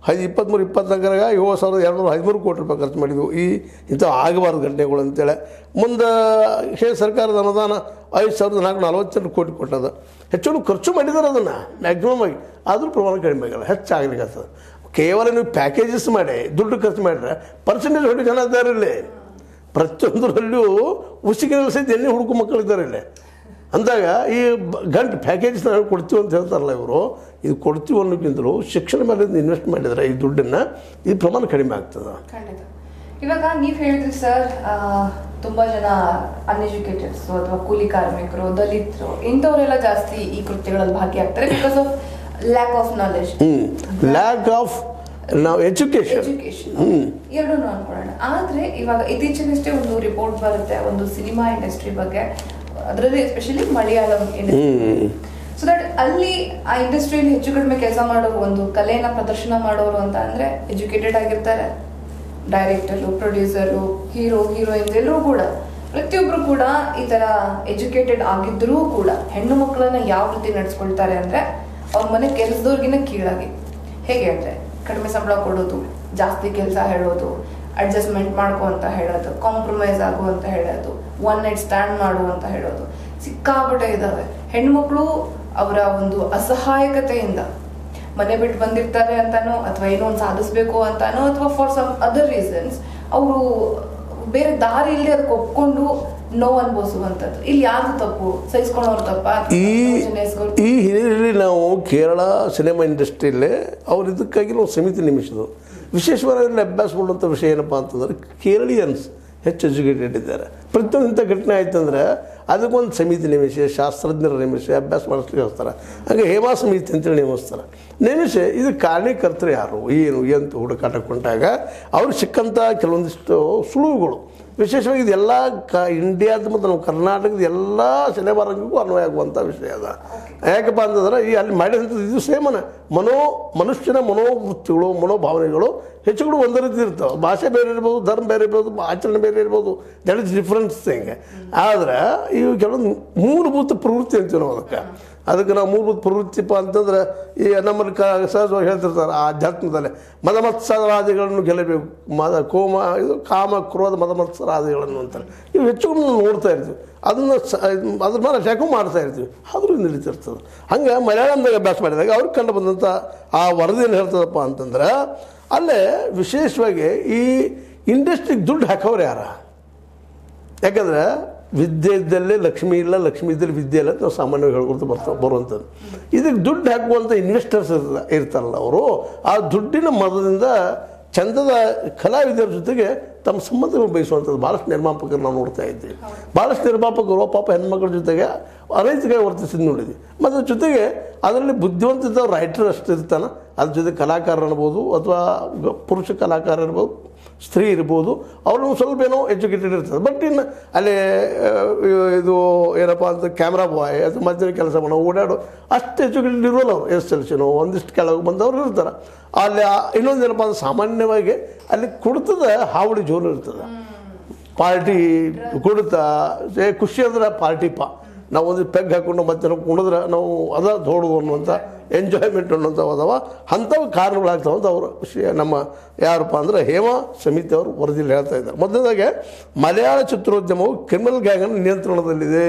ಐದು ಇಪ್ಪತ್ತ್ಮೂರು ಇಪ್ಪತ್ನಾಲ್ಕರಾಗ ಏಳು ಸಾವಿರದ ಎರಡುನೂರ ಹದಿಮೂರು ಕೋಟಿ ರೂಪಾಯಿ ಖರ್ಚು ಮಾಡಿದ್ವು ಈ ಇಂಥ ಆಗಬಾರ್ದು ಘಟನೆಗಳು ಅಂತೇಳಿ ಮುಂದೆ ಕೇಂದ್ರ ಸರ್ಕಾರದ ಅನುದಾನ ಐದು ಸಾವಿರದ ನಾಲ್ಕು ನಲವತ್ತೆಂಟು ಕೋಟಿ ಕೊಟ್ಟದ ಹೆಚ್ಚು ಖರ್ಚು ಮಾಡಿದ್ದಾರೆ ಅದನ್ನು ಮ್ಯಾಕ್ಸಿಮಮ್ ಆಗಿ ಆದರೂ ಪ್ರಮಾಣ ಕಡಿಮೆ ಆಗಲ್ಲ ಹೆಚ್ಚಾಗಲಿಕ್ಕೆ ಕೇವಲ ನೀವು ಪ್ಯಾಕೇಜಸ್ ಮಾಡಿ ದುಡ್ಡು ಖರ್ಚು ಮಾಡಿದ್ರೆ ಪರ್ಸೆಂಟೇಜ್ ಹೊಡಿ ಜನ ಇದ್ದಾರೆ ಇಲ್ಲಿ ಪ್ರತಿಯೊಂದರಲ್ಲೂ ಉಸಿಕಿನಲ್ಲಿ ಸಹಿತ ಎಣ್ಣೆ ಹುಡುಕು ಮಕ್ಕಳಿದ್ದಾರೆ ಇಲ್ಲಿ ಅಂದಾಗ ಈ ಬ- ಗಂಟು ಪ್ಯಾಕೇಜ್ ನಾವು ಕೊಡ್ತೀವಿ ಅಂತ ಹೇಳ್ತಾರಲ್ಲ ಇವರು ಇದು ಕೊಡ್ತೀವಿ ಅನ್ನೋಕ್ಕಿಂತಲೂ ಶಿಕ್ಷಣ ಮೇಲೆ ಇನ್ವೆಸ್ಟ್ ಮಾಡಿದರೆ ಈ ದುಡ್ಡನ್ನು ಈ ಪ್ರಮಾಣ ಕಡಿಮೆ ಆಗ್ತದೆ ಖಂಡಿತ ಇವಾಗ ನೀವ್ ಹೇಳಿದ್ರಿ ಸರ್ ತುಂಬಾ ಜನ ಅನ್ಎಜುಕೇಟೆಡ್ಸ್ ಅಥವಾ ಕೂಲಿ ಕಾರ್ಮಿಕರು ದಲಿತರು ಇಂಥವರೆಲ್ಲ ಜಾಸ್ತಿ ಈ ಕೃತ್ಯಗಳಲ್ಲಿ ಭಾಗಿಯಾಗ್ತಾರೆ because of lack of knowledge ಹ್ಞೂ ಲ್ಯಾಕ್ ಆಫ್ ನಾವು ಎಜುಕೇಷನ್ ಎಜುಕೇಶನ್ ಎರಡೂ ಅನ್ಕೊಳ್ಳೋಣ ಆದ್ರೆ ಇವಾಗ ಇತ್ತೀಚೆಗಷ್ಟೇ ಒಂದು ರಿಪೋರ್ಟ್ ಬರುತ್ತೆ ಒಂದು ಸಿನಿಮಾ ಇಂಡಸ್ಟ್ರಿ ಬಗ್ಗೆ ಅದರಲ್ಲಿ ಎಸ್ಪೆಷಲಿ ಮಲಯಾಳಂ ಇಂಡಸ್ಟ್ರಿ ಹ್ಞೂ ಸೊ ದಟ್ ಅಲ್ಲಿ ಆ ಇಂಡಸ್ಟ್ರಿಯಲ್ಲಿ ಹೆಚ್ಚು ಕಡಿಮೆ ಕೆಲಸ ಮಾಡೋರು ಒಂದು ಕಲೆನ ಪ್ರದರ್ಶನ ಮಾಡೋರು ಅಂತ ಅಂದ್ರೆ ಎಜುಕೇಟೆಡ್ ಆಗಿರ್ತಾರೆ ಡೈರೆಕ್ಟರು ಪ್ರೊಡ್ಯೂಸರು ಹೀರೋ ಹೀರೋಯಿನ್ ಎಲ್ಲರೂ ಕೂಡ ಪ್ರತಿಯೊಬ್ರು ಕೂಡ ಈ ತರ ಎಜುಕೇಟೆಡ್ ಆಗಿದ್ರೂ ಕೂಡ ಹೆಣ್ಣು ಮಕ್ಕಳನ್ನ ಯಾವ ರೀತಿ ನಡ್ಸ್ಕೊಳ್ತಾರೆ ಅಂದ್ರೆ ಅವ್ರ ಮನೆ ಕೆಲಸದವ್ರಿಗಿನ ಕೀಳಾಗಿ ಹೇಗೆ ಅಂದ್ರೆ ಕಡಿಮೆ ಸಂಬಳ ಕೊಡೋದು ಜಾಸ್ತಿ ಕೆಲಸ ಹೇಳೋದು ಅಡ್ಜಸ್ಟ್ಮೆಂಟ್ ಮಾಡ್ಕೊ ಅಂತ ಹೇಳೋದು ಕಾಂಪ್ರಮೈಸ್ ಆಗು ಅಂತ ಹೇಳೋದು ಒನ್ ನೈಟ್ ಸ್ಟ್ಯಾಂಡ್ ಮಾಡು ಅಂತ ಹೇಳೋದು ಸಿಕ್ಕಾಪಟ್ಟೆ ಇದಾವೆ ಹೆಣ್ಮಕ್ಳು ಅವರ ಒಂದು ಅಸಹಾಯಕತೆಯಿಂದ ಮನೆ ಬಿಟ್ಟು ಬಂದಿರ್ತಾರೆ ಅಂತಾನೋ ಅಥವಾ ಏನೋ ಒಂದು ಸಾಧಿಸ್ಬೇಕು ಅಂತಾನೋ ಅಥವಾ ಫಾರ್ ಸಮ್ ಅದರ್ ರೀಸನ್ಸ್ ಅವರು ಬೇರೆ ದಾರಿ ಇಲ್ಲದೆ ಅದಕ್ಕೆ ಒಪ್ಕೊಂಡು ನೋವು ಅನುಭವಿಸುವಂಥದ್ದು ಇಲ್ಲಿ ಯಾರ್ದು ತಪ್ಪು ಸಹಿಸ್ಕೊಳ್ಳೋರು ತಪ್ಪ ಈ ಈ ಹಿನ್ನೆಲೆಯಲ್ಲಿ ನಾವು ಕೇರಳ ಸಿನಿಮಾ ಇಂಡಸ್ಟ್ರಿಯಲ್ಲೇ ಅವ್ರು ಇದಕ್ಕಾಗಿ ನಾವು ಸಮಿತಿ ನೇಮಿಸಿದ್ರು ವಿಶೇಷವಾಗಿ ಅಲ್ಲಿ ಅಭ್ಯಾಸ ಮಾಡುವಂಥ ವಿಷಯ ಏನಪ್ಪ ಅಂತಂದ್ರೆ ಕೇರಳಿಯನ್ಸ್ ಹೆಚ್ಚು ಎಜುಕೇಟೆಡ್ ಇದ್ದಾರೆ ಪ್ರತಿಯೊಂದು ಇಂಥ ಘಟನೆ ಆಯ್ತಂದ್ರೆ ಅದಕ್ಕೊಂದು ಸಮಿತಿ ನೇಮಿಸಿ ಶಾಸ್ತ್ರಜ್ಞರು ನೇಮಿಸಿ ಅಭ್ಯಾಸ ಮಾಡಿಸ್ಲಿಕ್ಕೆ ಹೋಗ್ತಾರೆ ಹಾಗೆ ಹೇಮಾ ಸಮಿತಿ ಅಂತೇಳಿ ನೇಮಿಸ್ತಾರೆ ನೇಮಿಸಿ ಇದು ಕಾರಣೀಕರ್ತರು ಯಾರು ಏನು ಎಂತ ಹುಡುಕಾಟ ಕೊಂಡಾಗ ಅವ್ರು ಸಿಕ್ಕಂಥ ಕೆಲವೊಂದಿಷ್ಟು ಸುಳುವುಗಳು ವಿಶೇಷವಾಗಿ ಇದೆಲ್ಲ ಕ ಇಂಡಿಯಾದ ಮತ್ತು ನಮ್ಮ ಕರ್ನಾಟಕದ ಎಲ್ಲ ಸಿನಿಮಾ ರಂಗಕ್ಕೂ ಅನ್ವಯ ಆಗುವಂಥ ವಿಷಯ ಅದ ಯಾಕಪ್ಪ ಅಂತಂದ್ರೆ ಈ ಅಲ್ಲಿ ಮಾಡಿದಂಥದ್ದು ಇದು ಸೇಮನ ಮನೋ ಮನುಷ್ಯನ ಮನೋವೃತ್ತಿಗಳು ಮನೋಭಾವನೆಗಳು ಹೆಚ್ಚು ಕೂಡ ಒಂದೇ ರೀತಿ ಇರ್ತಾವೆ ಭಾಷೆ ಬೇರೆ ಇರ್ಬೋದು ಧರ್ಮ ಬೇರೆ ಇರ್ಬೋದು ಆಚರಣೆ ಬೇರೆ ಇರ್ಬೋದು ದಟ್ ಇಸ್ ಡಿಫ್ರೆನ್ಸ್ ಥಿಂಗ್ ಆದ್ರೆ ಇವು ಕೆಲವೊಂದು ಮೂಲಭೂತ ಪ್ರವೃತ್ತಿ ಅಂತೀವಿ ನಾವು ಅದಕ್ಕೆ ಅದಕ್ಕೆ ನಾವು ಮೂಲಭೂತ ಪ್ರವೃತ್ತಿಪ್ಪ ಅಂತಂದ್ರೆ ಈ ನಮ್ಮಲ್ಲಿ ಕ ಸಹಜವಾಗಿ ಹೇಳ್ತಿರ್ತಾರೆ ಆ ಅಧ್ಯಾತ್ಮದಲ್ಲಿ ಮದಮತ್ಸರಾದಿಗಳನ್ನು ಗೆಲ್ಲಬೇಕು ಮದ ಕೋಮ ಇದು ಕಾಮ ಕ್ರೋಧ ಮದಮತ್ಸರಾದಿಗಳನ್ನು ಅಂತಾರೆ ಇವು ಹೆಚ್ಚು ಕಮ್ಮಿ ನಾವು ನೋಡ್ತಾ ಇರ್ತೀವಿ ಅದನ್ನು ಸ ಅದ್ರ ಮೇಲೆ ಅಟ್ಯಾಕು ಮಾಡ್ತಾ ಇರ್ತೀವಿ ಆದರೂ ನಡೀತಿರ್ತದೆ ಹಂಗೆ ಮಲಯಾಳಂದಾಗ ಅಭ್ಯಾಸ ಮಾಡಿದಾಗ ಅವ್ರಿಗೆ ಕಂಡು ಬಂದಂಥ ಆ ವರದಿ ಏನು ಹೇಳ್ತದಪ್ಪ ಅಂತಂದ್ರೆ ಅಲ್ಲೇ ವಿಶೇಷವಾಗಿ ಈ ಇಂಡಸ್ಟ್ರಿಗೆ ದುಡ್ಡು ಹಾಕೋರು ಯಾರ ಯಾಕಂದ್ರೆ ವಿದ್ಯೆ ಇದ್ದಲ್ಲೇ ಲಕ್ಷ್ಮಿ ಇಲ್ಲ ಲಕ್ಷ್ಮಿ ಇದ್ದಲ್ಲಿ ವಿದ್ಯೆ ಇಲ್ಲ ಅಂತ ನಾವು ಸಾಮಾನ್ಯವಾಗಿ ಹೇಳ್ಕೊಳ್ತಾ ಬರ್ತಾ ಬರುವಂಥದ್ದು ಇದಕ್ಕೆ ದುಡ್ಡು ಹಾಕುವಂಥ ಇನ್ವೆಸ್ಟರ್ಸ್ ಇರ್ತ ಇರ್ತಾರಲ್ಲ ಅವರು ಆ ದುಡ್ಡಿನ ಮದದಿಂದ ಚಂದದ ಕಲಾವಿದರ ಜೊತೆಗೆ ತಮ್ಮ ಸಂಬಂಧಗಳನ್ನು ಬಯಸುವಂಥದ್ದು ಭಾಳಷ್ಟು ನಿರ್ಮಾಪಕರು ನಾವು ನೋಡ್ತಾ ಇದ್ದೀವಿ ಭಾಳಷ್ಟು ನಿರ್ಮಾಪಕರು ಪಾಪ ಹೆಣ್ಮಕ್ಳ ಜೊತೆಗೆ ಅನೈತಿಕವಾಗಿ ವರ್ತಿಸಿದ್ದು ನೋಡಿದ್ವಿ ಮತ್ತು ಜೊತೆಗೆ ಅದರಲ್ಲಿ ಬುದ್ಧಿವಂತಿದ್ದ ರೈಟರ್ ಅಷ್ಟು ಇರ್ತಾನೆ ಅದ್ರ ಜೊತೆ ಕಲಾಕಾರ ಇರ್ಬೋದು ಅಥವಾ ಗ- ಪುರುಷ ಕಲಾಕಾರ ಇರ್ಬೋದು ಸ್ತ್ರೀ ಇರ್ಬೋದು ಅವರು ಸ್ವಲ್ಪ ಏನೋ ಎಜುಕೇಟೆಡ್ ಇರ್ತದೆ ಬಟ್ ಇನ್ನು ಅಲ್ಲಿ ಆ, ಇದು ಏನಪ್ಪ ಅಂತ ಕ್ಯಾಮ್ರಾ ಬಾಯ್ ಅದು ಮಧ್ಯಾಹ್ನ ಕೆಲಸ ಮಾಡೋ ಓಡಾಡೋ ಅಷ್ಟು ಎಜುಕೇಟೆಡ್ ಇರೋಲ್ಲ ಅವರು ಎಸ್ ಎಲ್ ಸಿನೋ ಒಂದಿಷ್ಟು ಕೆಳಗೆ ಬಂದವರು ಇರ್ತಾರೆ ಅಲ್ಲಿ ಆ- ಇನ್ನೊಂದು ಏನಪ್ಪ ಅಂದ್ರೆ ಸಾಮಾನ್ಯವಾಗಿ ಅಲ್ಲಿ ಕುಡ್ತದ ಹಾವಳಿ ಜೋರು ಇರ್ತದೆ ಪಾರ್ಟಿ ಕುಡಿತ ಏ ಖುಷಿ ಅಂದ್ರೆ ಪಾರ್ಟಿ ಪಾ ನಾವು ಒಂದು ಪೆಗ್ ಹಾಕೊಂಡು ಮತ್ತೆ ನಾವು ಕುಡಿದ್ರೆ ನಾವು ಅದ ದೊಡ್ಡದು ಅನ್ನುವಂಥ ಎಂಜಾಯ್ಮೆಂಟ್ ಅನ್ನುವಂಥವು ಅದಾವ ಅಂಥವು ಕಾರಣಗಳಾಗ್ತಾವ ಅಂತ ಅವರು ವಿಷಯ ನಮ್ಮ ಯಾರಪ್ಪ ಅಂದ್ರೆ ಹೇಮಾ ಸಮಿತಿ ಅವರು ವರದಿಯಲ್ಲಿ ಹೇಳ್ತಾ ಇದ್ದಾರೆ ಮೊದಲನೇದಾಗೆ ಮಲಯಾಳ ಚಿತ್ರೋದ್ಯಮವು ಕ್ರಿಮಿನಲ್ ಗ್ಯಾಂಗನ ನಿಯಂತ್ರಣದಲ್ಲಿದೆ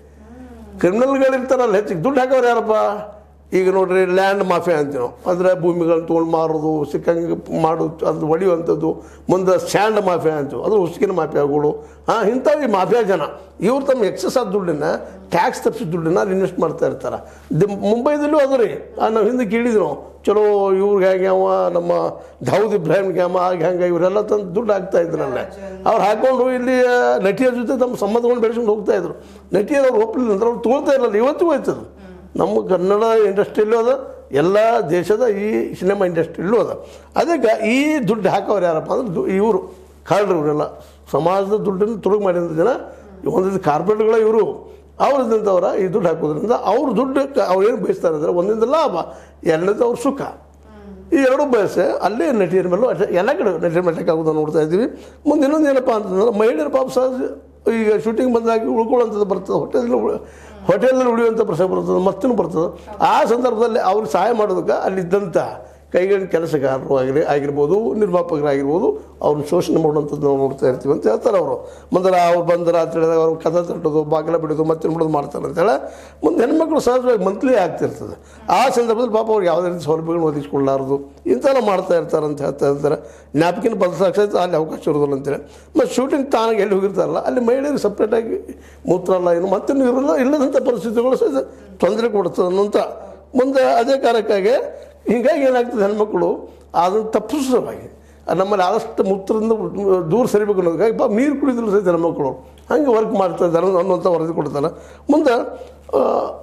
ಕ್ರಿಮಿನಲ್ಗಳಿರ್ತಾರಲ್ಲ ಹೆಚ್ಚಿಗೆ ದುಡ್ಡು ಹಾಕೋರು ಯಾರಪ್ಪ ಈಗ ನೋಡ್ರಿ ಲ್ಯಾಂಡ್ ಮಾಫಿಯಾ ಅಂತೀವಿ ನಾವು ಅಂದರೆ ಭೂಮಿಗಳನ್ನ ತೊಗೊಂಡು ಮಾರೋದು ಸಿಕ್ಕಂಗೆ ಮಾಡೋದು ಅದು ಹೊಡೆಯುವಂಥದ್ದು ಮುಂದೆ ಸ್ಯಾಂಡ್ ಮಾಫಿಯಾ ಅಂತೀವಿ ಅದು ಉಸುಕಿನ ಮಾಫಿಯಾಗಳು ಹಾಂ ಇಂಥವು ಈ ಮಾಫಿಯಾ ಜನ ಇವ್ರು ತಮ್ಮ ಎಕ್ಸಸ್ ಆದ ದುಡ್ಡನ್ನ ಟ್ಯಾಕ್ಸ್ ತಪ್ಪಿಸಿದ ದುಡ್ಡನ್ನ ಅಲ್ಲಿ ಇನ್ವೆಸ್ಟ್ ಮಾಡ್ತಾ ಇರ್ತಾರೆ ದಿ ಮುಂಬೈದಲ್ಲೂ ಅದು ರೀ ಆ, ನಾವು ಹಿಂದೆ ಕೇಳಿದ್ವಿ ನಾವು ಚಲೋ ಇವ್ರಿಗೆ ಹೆಂಗೆ ಅವ ನಮ್ಮ ದಾವೂದ್ ಇಬ್ರಾಹಿಮ್ಗೆ ಅವ ಹಾಗೆ ಹಂಗೆ ಇವರೆಲ್ಲ ತಂದು ದುಡ್ಡು ಹಾಕ್ತಾ ಇದ್ರಲ್ಲೇ ಅವ್ರು ಹಾಕೊಂಡು ಇಲ್ಲಿ ಆ, ನಟಿಯರ ಜೊತೆ ತಮ್ಮ ಸಂಬಂಧವನ್ನು ಬೆಳೆಸ್ಕೊಂಡು ಹೋಗ್ತಾ ಇದ್ರು ನಟಿಯರು ಅವ್ರು ಒಪ್ಪಲಿಲ್ಲ ಅಂದ್ರೆ ಅವ್ರು ತೊಗೊಳ್ತಾ ಇರಲ್ಲ ಇವತ್ತಿಗೂ ಹೋಯ್ತದು ನಮ್ಮ ಕನ್ನಡ ಇಂಡಸ್ಟ್ರಿಯಲ್ಲೂ ಅದ ಎಲ್ಲ ದೇಶದ ಈ ಸಿನಿಮಾ ಇಂಡಸ್ಟ್ರಿಯಲ್ಲೂ ಅದ ಅದಕ್ಕೆ ಈ ದುಡ್ಡು ಹಾಕೋರು ಯಾರಪ್ಪ ಅಂದ್ರೆ ಇವರು ಕಳ್ಳರು ಇವರೆಲ್ಲ ಸಮಾಜದ ದುಡ್ಡನ್ನು ತುಡುಗು ಮಾಡಿದ ಜನ ಒಂದಿದ್ದು ಕಾರ್ಪೊರೇಟ್ಗಳ ಇವರು ಅವ್ರದಿಂದವರ ಈ ದುಡ್ಡು ಹಾಕೋದ್ರಿಂದ ಅವ್ರ ದುಡ್ಡು ಅವ್ರು ಏನು ಬಯಸ್ತಾರೆ ಅಂದರೆ ಒಂದಿಂದ ಲಾಭ ಎರಡನೇದು ಅವ್ರ ಸುಖ ಈ ಎರಡು ಬಯಸೆ ಅಲ್ಲೇ ನಟಿಯರ ಮೇಲೂ ಅಟ್ಟ ಎಲ್ಲ ಕಡೆ ನಟಿಯರ ಮೇಲೆ ಅಟ್ಯಾಕ್ ಆಗೋದನ್ನು ನೋಡ್ತಾ ಇದ್ದೀವಿ ಮುಂದೆ ಇನ್ನೊಂದು ಏನಪ್ಪ ಅಂತಂದ್ರೆ ಮಹಿಳೆಯರ ಪಾಪ ಸಹಜ ಈಗ ಶೂಟಿಂಗ್ ಬಂದಾಗ ಉಳ್ಕೊಳ್ಳೋಂಥದ್ದು ಬರ್ತದೆ ಹೋಟೆಲ್ ಹೋಟೆಲ್ನಲ್ಲಿ ಉಳಿಯುವಂಥ ಪ್ರಸಂಗ ಬರ್ತದೆ ಮತ್ತೂ ಬರ್ತದೆ ಆ ಸಂದರ್ಭದಲ್ಲಿ ಅವ್ರಿಗೆ ಸಹಾಯ ಮಾಡೋದಕ್ಕೆ ಅಲ್ಲಿದ್ದಂಥ ಕೈಗೊಂಡ ಕೆಲಸಗಾರರು ಆಗಲಿ ಆಗಿರ್ಬೋದು ನಿರ್ಮಾಪಕರಾಗಿರ್ಬೋದು ಅವ್ರನ್ನ ಶೋಷಣೆ ಮಾಡುವಂಥದ್ದು ನಾವು ನೋಡ್ತಾ ಇರ್ತೀವಿ ಅಂತ ಹೇಳ್ತಾರೆ ಅವರು ಮುಂದೆ ಅವ್ರು ಬಂದ್ರೆ ಅಂತ ಹೇಳಿದಾಗ ಅವ್ರು ಕದ ತಟ್ಟೋದು ಬಾಗಿಲ ಬಿಡೋದು ಮತ್ತೆ ಬಿಡೋದು ಮಾಡ್ತಾರೆ ಅಂತೇಳಿ ಮುಂದೆ ಹೆಣ್ಮಕ್ಳು ಸಹಜವಾಗಿ ಮಂತ್ಲಿ ಆಗ್ತಿರ್ತದೆ ಆ ಸಂದರ್ಭದಲ್ಲಿ ಪಾಪ ಅವ್ರಿಗೆ ಯಾವುದೇ ರೀತಿ ಸೌಲಭ್ಯಗಳು ಒದಗಿಸ್ಕೊಳ್ಳಾರ್ದು ಇಂಥೆಲ್ಲ ಮಾಡ್ತಾ ಇರ್ತಾರೆ ಅಂತ ಹೇಳ್ತಾ ಇರ್ತಾರೆ ಜ್ಞಾಪಕಿನ ಬದಲಾಗ್ಸೈತೆ ಅಲ್ಲಿ ಅವಕಾಶ ಇರೋದಿಲ್ಲ ಅಂತೇಳಿ ಮತ್ತು ಶೂಟಿಂಗ್ ತಾನಾಗಿ ಎಲ್ಲಿ ಹೋಗಿರ್ತಾರಲ್ಲ ಅಲ್ಲಿ ಮಹಿಳೆಯರಿಗೆ ಸಪ್ರೇಟಾಗಿ ಮೂತ್ರಲ್ಲ ಏನು ಮತ್ತೇನು ಇರಲ್ಲ ಇಲ್ಲದಂಥ ಪರಿಸ್ಥಿತಿಗಳು ಸಹಿತ ತೊಂದರೆ ಕೊಡ್ತದೆ ಅನ್ನೋಂಥ ಮುಂದೆ ಅದೇ ಕಾರಣಕ್ಕಾಗಿ ಹೀಗಾಗಿ ಏನಾಗ್ತದೆ ಹೆಣ್ಮಕ್ಳು ಅದನ್ನು ತಪ್ಪಿಸೋವಾಗಿ ನಮ್ಮಲ್ಲಿ ಆದಷ್ಟು ಮೂತ್ರದಿಂದ ದೂರ ಸರಿಬೇಕು ಅನ್ನೋದಕ್ಕಾಗಿ ಪಾಪ ನೀರು ಕುಡಿದ್ರು ಸಹಿತ ಹೆಣ್ಮಕ್ಳು ಹಂಗೆ ವರ್ಕ್ ಮಾಡ್ತಾ ಇದ್ದಾರೆ ಅನ್ನೋಂಥ ವರದಿ ಕೊಡ್ತಾರೆ ಮುಂದೆ ಆ,